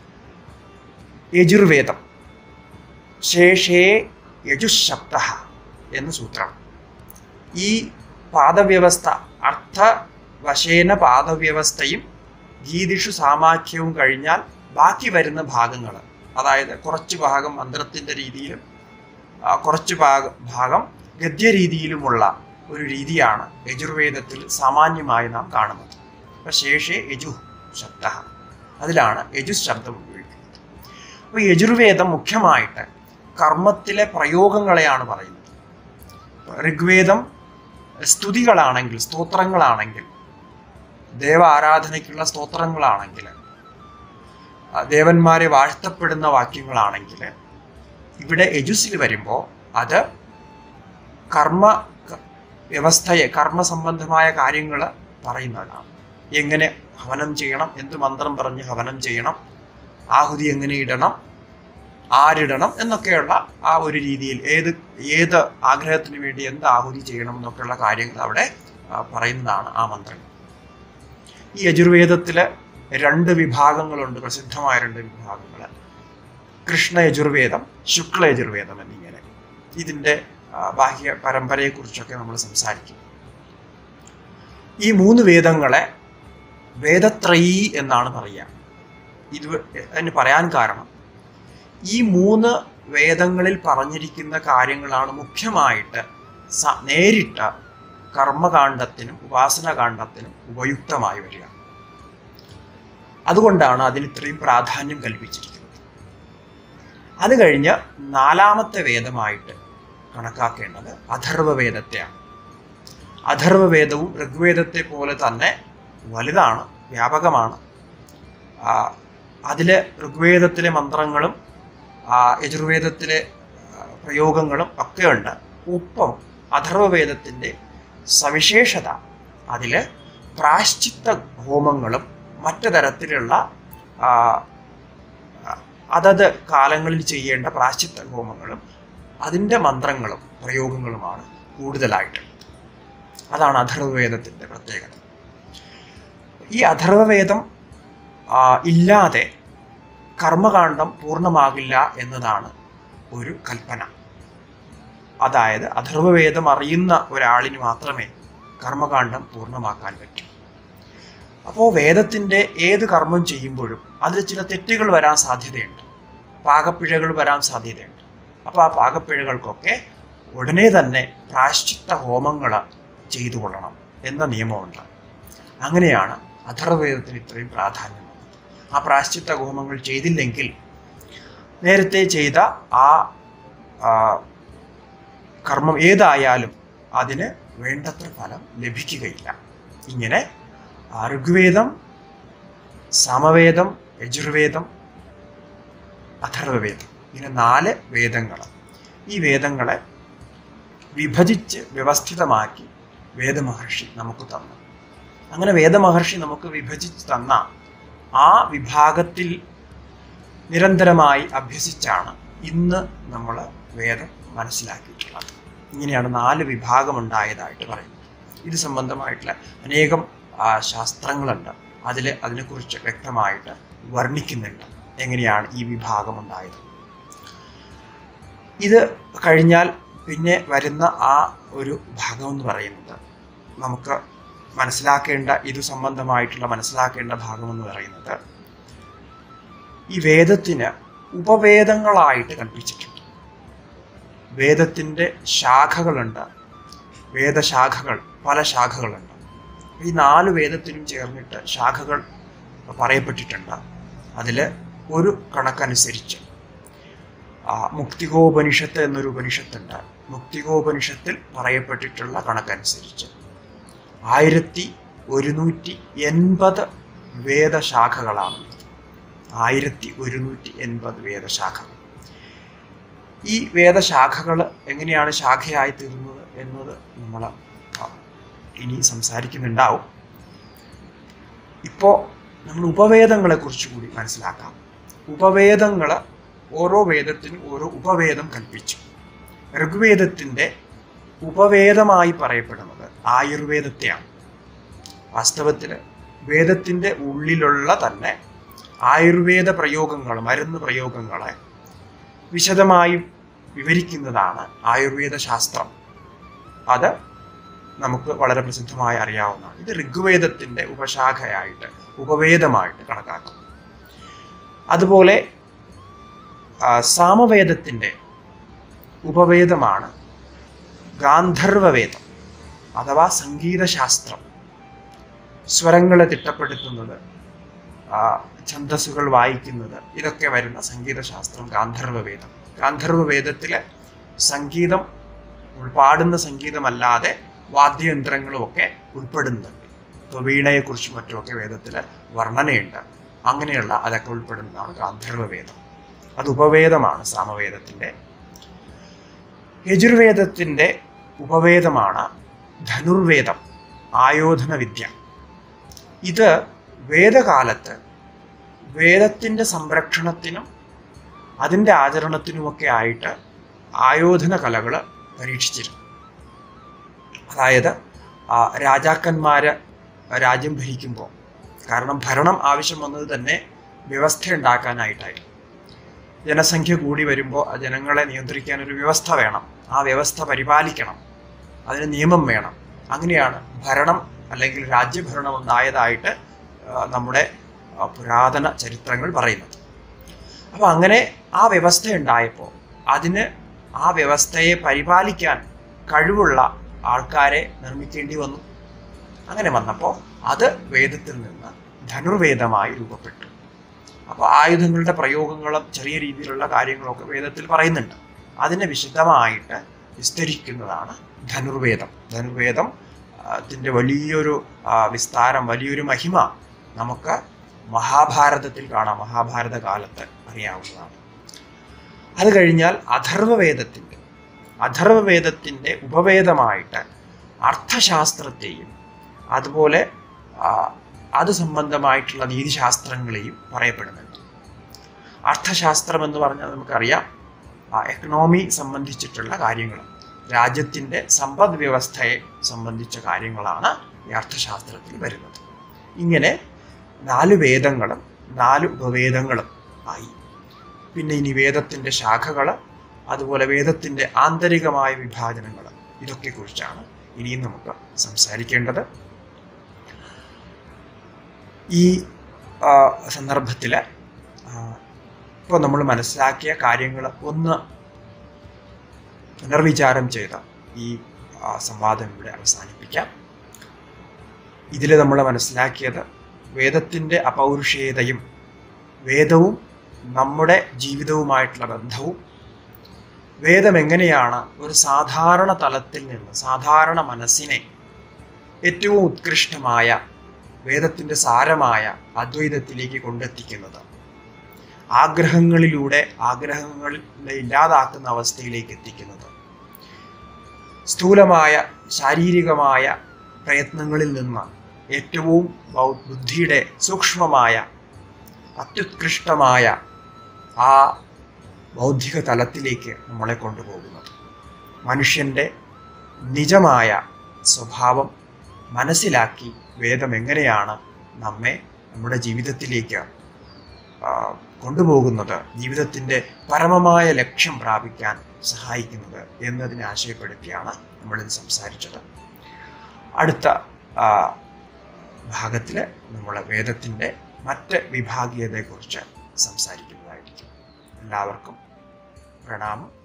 യജുർവേദം ശേഷേ യജുശബ്ദ എന്ന സൂത്രം ഈ പാദവ്യവസ്ഥ അർത്ഥവശേന പാദവ്യവസ്ഥയും ഗീതിഷു സാമാഖ്യവും കഴിഞ്ഞാൽ ബാക്കി വരുന്ന ഭാഗങ്ങൾ അതായത് കുറച്ച് ഭാഗം മന്ത്രത്തിൻ്റെ രീതിയിലും ആ, കുറച്ച് ഭാഗ ഭാഗം ഗദ്യരീതിയിലുമുള്ള ഒരു രീതിയാണ് യജുർവേദത്തിൽ സാമാന്യമായി നാം കാണുന്നത് അപ്പം ശേഷേ യജു ശബ്ദ അതിലാണ് യജു ശബ്ദം ഉപയോഗിക്കുന്നത് അപ്പോൾ യജുർവേദം മുഖ്യമായിട്ട് കർമ്മത്തിലെ പ്രയോഗങ്ങളെയാണ് പറയുന്നത് ഋഗ്വേദം സ്തുതികളാണെങ്കിൽ സ്തോത്രങ്ങളാണെങ്കിൽ ദേവ ആരാധനയ്ക്കുള്ള സ്തോത്രങ്ങളാണെങ്കിൽ ആ, ദേവന്മാരെ വാഴ്ത്തപ്പെടുന്ന വാക്യങ്ങളാണെങ്കിൽ ഇവിടെ യജുസിൽ വരുമ്പോൾ അത് കർമ്മ ക- വ്യവസ്ഥയെ കർമ്മ സംബന്ധമായ കാര്യങ്ങൾ പറയുന്നതാണ് എങ്ങനെ ഹവനം ചെയ്യണം എന്ത് മന്ത്രം പറഞ്ഞ് ഹവനം ചെയ്യണം ആഹുതി എങ്ങനെ ഇടണം ആരിടണം എന്നൊക്കെയുള്ള ആ ഒരു രീതിയിൽ ഏത് ഏത് ആഗ്രഹത്തിന് വേണ്ടി എന്ത് ആഹുതി ചെയ്യണം എന്നൊക്കെയുള്ള കാര്യങ്ങൾ അവിടെ ആ, പറയുന്നതാണ് ആ മന്ത്രങ്ങൾ ഈ യജുർവേദത്തില് രണ്ട് വിഭാഗങ്ങളുണ്ട് പ്രസിദ്ധമായ രണ്ട് വിഭാഗങ്ങൾ കൃഷ്ണ യജുർവേദം ശുക്ല യജുർവേദം എന്നിങ്ങനെ ഇതിൻ്റെ ആ, ബാഹ്യ പരമ്പരയെക്കുറിച്ചൊക്കെ നമ്മൾ സംസാരിക്കും ഈ മൂന്ന് വേദങ്ങളെ വേദത്രയീ എന്നാണ് പറയുക ഇത് അതിന് പറയാൻ കാരണം ഈ മൂന്ന് വേദങ്ങളിൽ പറഞ്ഞിരിക്കുന്ന കാര്യങ്ങളാണ് മുഖ്യമായിട്ട് സ- നേരിട്ട് കർമ്മകാണ്ഡത്തിനും ഉപാസനകാണ്ഡത്തിനും ഉപയുക്തമായി വരിക അതുകൊണ്ടാണ് അതിന് ഇത്രയും പ്രാധാന്യം കൽപ്പിച്ചിരിക്കുന്നത് അത് കഴിഞ്ഞ് നാലാമത്തെ വേദമായിട്ട് കണക്കാക്കേണ്ടത് അഥർവവേദത്തെയാണ് അഥർവവേദവും ഋഗ്വേദത്തെ പോലെ തന്നെ വലുതാണ് വ്യാപകമാണ് ആ, അതിലെ ഋഗ്വേദത്തിലെ മന്ത്രങ്ങളും ആ, യജുർവേദത്തിലെ ആ, പ്രയോഗങ്ങളും ഒക്കെ ഉണ്ട് ഒപ്പം അഥർവവേദത്തിൻ്റെ സവിശേഷത അതിൽ പ്രാശ്ചിത്ത ഹോമങ്ങളും മറ്റു തരത്തിലുള്ള ആ, അതത് കാലങ്ങളിൽ ചെയ്യേണ്ട പ്രാശ്ചിത്ത ഹോമങ്ങളും അതിൻ്റെ മന്ത്രങ്ങളും പ്രയോഗങ്ങളുമാണ് കൂടുതലായിട്ട് അതാണ് അഥർവവേദത്തിൻ്റെ പ്രത്യേകത ഈ അഥർവവേദം ആ, ഇല്ലാതെ കർമ്മകാണ്ഡം പൂർണ്ണമാകില്ല എന്നതാണ് ഒരു കൽപ്പന അതായത് അഥർവവേദം അറിയുന്ന ഒരാളിന് മാത്രമേ കർമ്മകാണ്ഡം പൂർണ്ണമാക്കാൻ പറ്റൂ അപ്പോൾ വേദത്തിൻ്റെ ഏത് കർമ്മം ചെയ്യുമ്പോഴും അതിൽ ചില തെറ്റുകൾ വരാൻ സാധ്യതയുണ്ട് പാകപ്പിഴകൾ വരാൻ സാധ്യതയുണ്ട് അപ്പോൾ ആ പാകപ്പിഴകൾക്കൊക്കെ ഉടനെ തന്നെ പ്രാശ്ചിത്ത ഹോമങ്ങൾ ചെയ്തു കൊള്ളണം എന്ന നിയമമുണ്ട് അങ്ങനെയാണ് അഥർവവേദത്തിന് ഇത്രയും പ്രാധാന്യം വന്നത് ആ പ്രാശ്ചിത്ത ഹോമങ്ങൾ ചെയ്തില്ലെങ്കിൽ നേരത്തെ ചെയ്ത ആ ആ, കർമ്മം ഏതായാലും അതിന് വേണ്ടത്ര ഫലം ലഭിക്കുകയില്ല ഇങ്ങനെ ആ, ഋഗ്വേദം സമവേദം യജുർവേദം അഥർവവേദം ഇങ്ങനെ നാല് വേദങ്ങൾ ഈ വേദങ്ങളെ വിഭജിച്ച് വ്യവസ്ഥിതമാക്കി വേദമഹർഷി നമുക്ക് തന്നു അങ്ങനെ വേദമഹർഷി നമുക്ക് വിഭജിച്ച് തന്ന ആ വിഭാഗത്തിൽ നിരന്തരമായി അഭ്യസിച്ചാണ് ഇന്ന് നമ്മൾ വേദം മനസ്സിലാക്കിയിട്ടുള്ളത് ഇങ്ങനെയാണ് നാല് വിഭാഗമുണ്ടായതായിട്ട് പറയുന്നത് ഇത് സംബന്ധമായിട്ടുള്ള അനേകം ആ, ശാസ്ത്രങ്ങളുണ്ട് അതിൽ അതിനെക്കുറിച്ച് വ്യക്തമായിട്ട് വർണ്ണിക്കുന്നുണ്ട് എങ്ങനെയാണ് ഈ വിഭാഗം ഉണ്ടായത് ഇത് കഴിഞ്ഞാൽ പിന്നെ വരുന്ന ആ ഒരു ഭാഗം എന്ന് പറയുന്നത് നമുക്ക് മനസ്സിലാക്കേണ്ട ഇത് സംബന്ധമായിട്ടുള്ള മനസ്സിലാക്കേണ്ട ഭാഗം എന്ന് പറയുന്നത് ഈ വേദത്തിന് ഉപവേദങ്ങളായിട്ട് കൽപ്പിച്ചിട്ടുണ്ട് വേദത്തിൻ്റെ ശാഖകളുണ്ട് വേദശാഖകൾ പല ശാഖകളുണ്ട് ഈ നാല് വേദത്തിനും ചേർന്നിട്ട് ശാഖകൾ പറയപ്പെട്ടിട്ടുണ്ട് അതിൽ ഒരു കണക്കനുസരിച്ച് ആ, മുക്തികോപനിഷത്ത് എന്നൊരു ഉപനിഷത്തുണ്ട് മുക്തികോപനിഷത്തിൽ പറയപ്പെട്ടിട്ടുള്ള കണക്കനുസരിച്ച് ആയിരത്തി ഒരുന്നൂറ്റി എൺപത് വേദശാഖകളാണ് ആയിരത്തി ഒരുന്നൂറ്റി എൺപത് വേദശാഖകൾ ഈ വേദശാഖകൾ എങ്ങനെയാണ് ശാഖയായി തീർന്നത് എന്നത് നമ്മൾ ഇനി സംസാരിക്കുന്നുണ്ടാവും ഇപ്പോൾ നമ്മൾ ഉപവേദങ്ങളെ കുറിച്ച് കൂടി മനസ്സിലാക്കാം ഉപവേദങ്ങൾ ഓരോ വേദത്തിനും ഓരോ ഉപവേദം കൽപ്പിച്ചു ഋഗ്വേദത്തിൻ്റെ ഉപവേദമായി പറയപ്പെടുന്നത് ആയുർവേദത്തെയാണ് വാസ്തവത്തിൽ വേദത്തിൻ്റെ ഉള്ളിലുള്ള തന്നെ ആയുർവേദ പ്രയോഗങ്ങൾ മരുന്ന് പ്രയോഗങ്ങളെ വിശദമായി വിവരിക്കുന്നതാണ് ആയുർവേദ ശാസ്ത്രം അത് നമുക്ക് വളരെ പ്രസിദ്ധമായി അറിയാവുന്നതാണ് ഇത് ഋഗ്വേദത്തിൻ്റെ ഉപശാഖയായിട്ട് ഉപവേദമായിട്ട് കണക്കാക്കും അതുപോലെ ആ, സാമവേദത്തിൻ്റെ ഉപവേദമാണ് ഗാന്ധർവവേദം അഥവാ സംഗീതശാസ്ത്രം സ്വരങ്ങളെ തിട്ടപ്പെടുത്തുന്നത് ആ, ഛന്ദസ്സുകൾ വായിക്കുന്നത് ഇതൊക്കെ വരുന്ന സംഗീതശാസ്ത്രം ഗാന്ധർവവേദം ഗാന്ധർവവേദത്തിലെ സംഗീതം പാടുന്ന സംഗീതമല്ലാതെ വാദ്യയന്ത്രങ്ങളും ഒക്കെ ഉൾപ്പെടുന്നുണ്ട് ഇപ്പോൾ വീണയെക്കുറിച്ചും മറ്റുമൊക്കെ വേദത്തിൽ വർണ്ണനയുണ്ട് അങ്ങനെയുള്ള അതൊക്കെ ഉൾപ്പെടുന്നതാണ് ഗാന്ധർവവേദം അത് ഉപവേദമാണ് സാമവേദത്തിൻ്റെ യജുർവേദത്തിൻ്റെ ഉപവേദമാണ് ധനുർവേദം ആയോധന വിദ്യ ഇത് വേദകാലത്ത് വേദത്തിൻ്റെ സംരക്ഷണത്തിനും അതിൻ്റെ ആചരണത്തിനുമൊക്കെ ആയിട്ട് ആയോധന കലകൾ പരീക്ഷിച്ചിരുന്നു അതായത് ആ, രാജാക്കന്മാര് രാജ്യം ഭരിക്കുമ്പോൾ കാരണം ഭരണം ആവശ്യം വന്നത് തന്നെ വ്യവസ്ഥ ഉണ്ടാക്കാനായിട്ടായിരുന്നു ജനസംഖ്യ കൂടി വരുമ്പോൾ ആ ജനങ്ങളെ നിയന്ത്രിക്കാൻ ഒരു വ്യവസ്ഥ വേണം ആ വ്യവസ്ഥ പരിപാലിക്കണം അതിന് നിയമം വേണം അങ്ങനെയാണ് ഭരണം അല്ലെങ്കിൽ രാജ്യഭരണം ഉണ്ടായതായിട്ട് ആ, നമ്മുടെ ആ, പുരാതന ചരിത്രങ്ങൾ പറയുന്നത് അപ്പോൾ അങ്ങനെ ആ വ്യവസ്ഥ ഉണ്ടായപ്പോൾ അതിന് ആ വ്യവസ്ഥയെ പരിപാലിക്കാൻ കഴിവുള്ള ആൾക്കാരെ നിർമ്മിക്കേണ്ടി വന്നു അങ്ങനെ വന്നപ്പോൾ അത് വേദത്തിൽ നിന്ന് ധനുർവേദമായി രൂപപ്പെട്ടു അപ്പോൾ ആയുധങ്ങളുടെ പ്രയോഗങ്ങളും ചെറിയ രീതിയിലുള്ള കാര്യങ്ങളൊക്കെ വേദത്തിൽ പറയുന്നുണ്ട് അതിനെ വിശദമായിട്ട് വിസ്തരിക്കുന്നതാണ് ധനുർവേദം ധനുർവേദം അതിൻ്റെ വലിയൊരു ആ, വിസ്താരം വലിയൊരു മഹിമ നമുക്ക് മഹാഭാരതത്തിൽ കാണാം മഹാഭാരത കാലത്ത് അറിയാവുന്നതാണ് അത് കഴിഞ്ഞാൽ അഥർവവേദത്തിൻ്റെ അഥർവവേദത്തിൻ്റെ ഉപവേദമായിട്ട് അർത്ഥശാസ്ത്രത്തെയും അതുപോലെ ആ, അത് സംബന്ധമായിട്ടുള്ള നീതിശാസ്ത്രങ്ങളെയും പറയപ്പെടുന്നുണ്ട് അർത്ഥശാസ്ത്രം എന്ന് പറഞ്ഞാൽ നമുക്കറിയാം ആ, എക്കണോമി സംബന്ധിച്ചിട്ടുള്ള കാര്യങ്ങൾ രാജ്യത്തിൻ്റെ സമ്പദ് വ്യവസ്ഥയെ സംബന്ധിച്ച കാര്യങ്ങളാണ് ഈ അർത്ഥശാസ്ത്രത്തിൽ വരുന്നത് ഇങ്ങനെ നാല് വേദങ്ങളും നാല് ഉപവേദങ്ങളും ആയി പിന്നെ ഇനി വേദത്തിൻ്റെ ശാഖകൾ അതുപോലെ വേദത്തിൻ്റെ ആന്തരികമായ വിഭാജനങ്ങൾ ഇതൊക്കെ കുറിച്ചാണ് ഇനിയും നമുക്ക് സംസാരിക്കേണ്ടത് ഈ സന്ദർഭത്തിൽ ഇപ്പോൾ നമ്മൾ മനസ്സിലാക്കിയ കാര്യങ്ങൾ ഒന്ന് പുനർവിചാരം ചെയ്ത ഈ ആ, സംവാദം ഇവിടെ അവസാനിപ്പിക്കാം ഇതിൽ നമ്മൾ മനസ്സിലാക്കിയത് വേദത്തിൻ്റെ അപൗരുഷേയതയും വേദവും നമ്മുടെ ജീവിതവുമായിട്ടുള്ള ബന്ധവും വേദം എങ്ങനെയാണ് ഒരു സാധാരണ തലത്തിൽ നിന്ന് സാധാരണ മനസ്സിനെ ഏറ്റവും ഉത്കൃഷ്ടമായ വേദത്തിൻ്റെ സാരമായ അദ്വൈതത്തിലേക്ക് കൊണ്ടെത്തിക്കുന്നത് ആഗ്രഹങ്ങളിലൂടെ ആഗ്രഹങ്ങളെ ഇല്ലാതാക്കുന്ന അവസ്ഥയിലേക്ക് എത്തിക്കുന്നത് സ്ഥൂലമായ ശാരീരികമായ പ്രയത്നങ്ങളിൽ നിന്ന് ഏറ്റവും ബൗ- ബുദ്ധിയുടെ സൂക്ഷ്മമായ അത്യുത്കൃഷ്ടമായ ആ ബൗദ്ധിക തലത്തിലേക്ക് നമ്മളെ കൊണ്ടുപോകുന്നത് മനുഷ്യൻ്റെ നിജമായ സ്വഭാവം മനസ്സിലാക്കി വേദം എങ്ങനെയാണ് നമ്മെ നമ്മുടെ ജീവിതത്തിലേക്ക് ആ, കൊണ്ടുപോകുന്നത് ജീവിതത്തിൻ്റെ പരമമായ ലക്ഷ്യം പ്രാപിക്കാൻ സഹായിക്കുന്നത് എന്നതിനെ ആശയപ്പെടുത്തിയാണ് നമ്മളിത് സംസാരിച്ചത് അടുത്ത ഭാഗത്തിൽ നമ്മൾ വേദത്തിൻ്റെ മറ്റ് വിഭാഗീയതയെക്കുറിച്ച് സംസാരിക്കുന്നതായിരിക്കും എല്ലാവർക്കും പ്രണാമം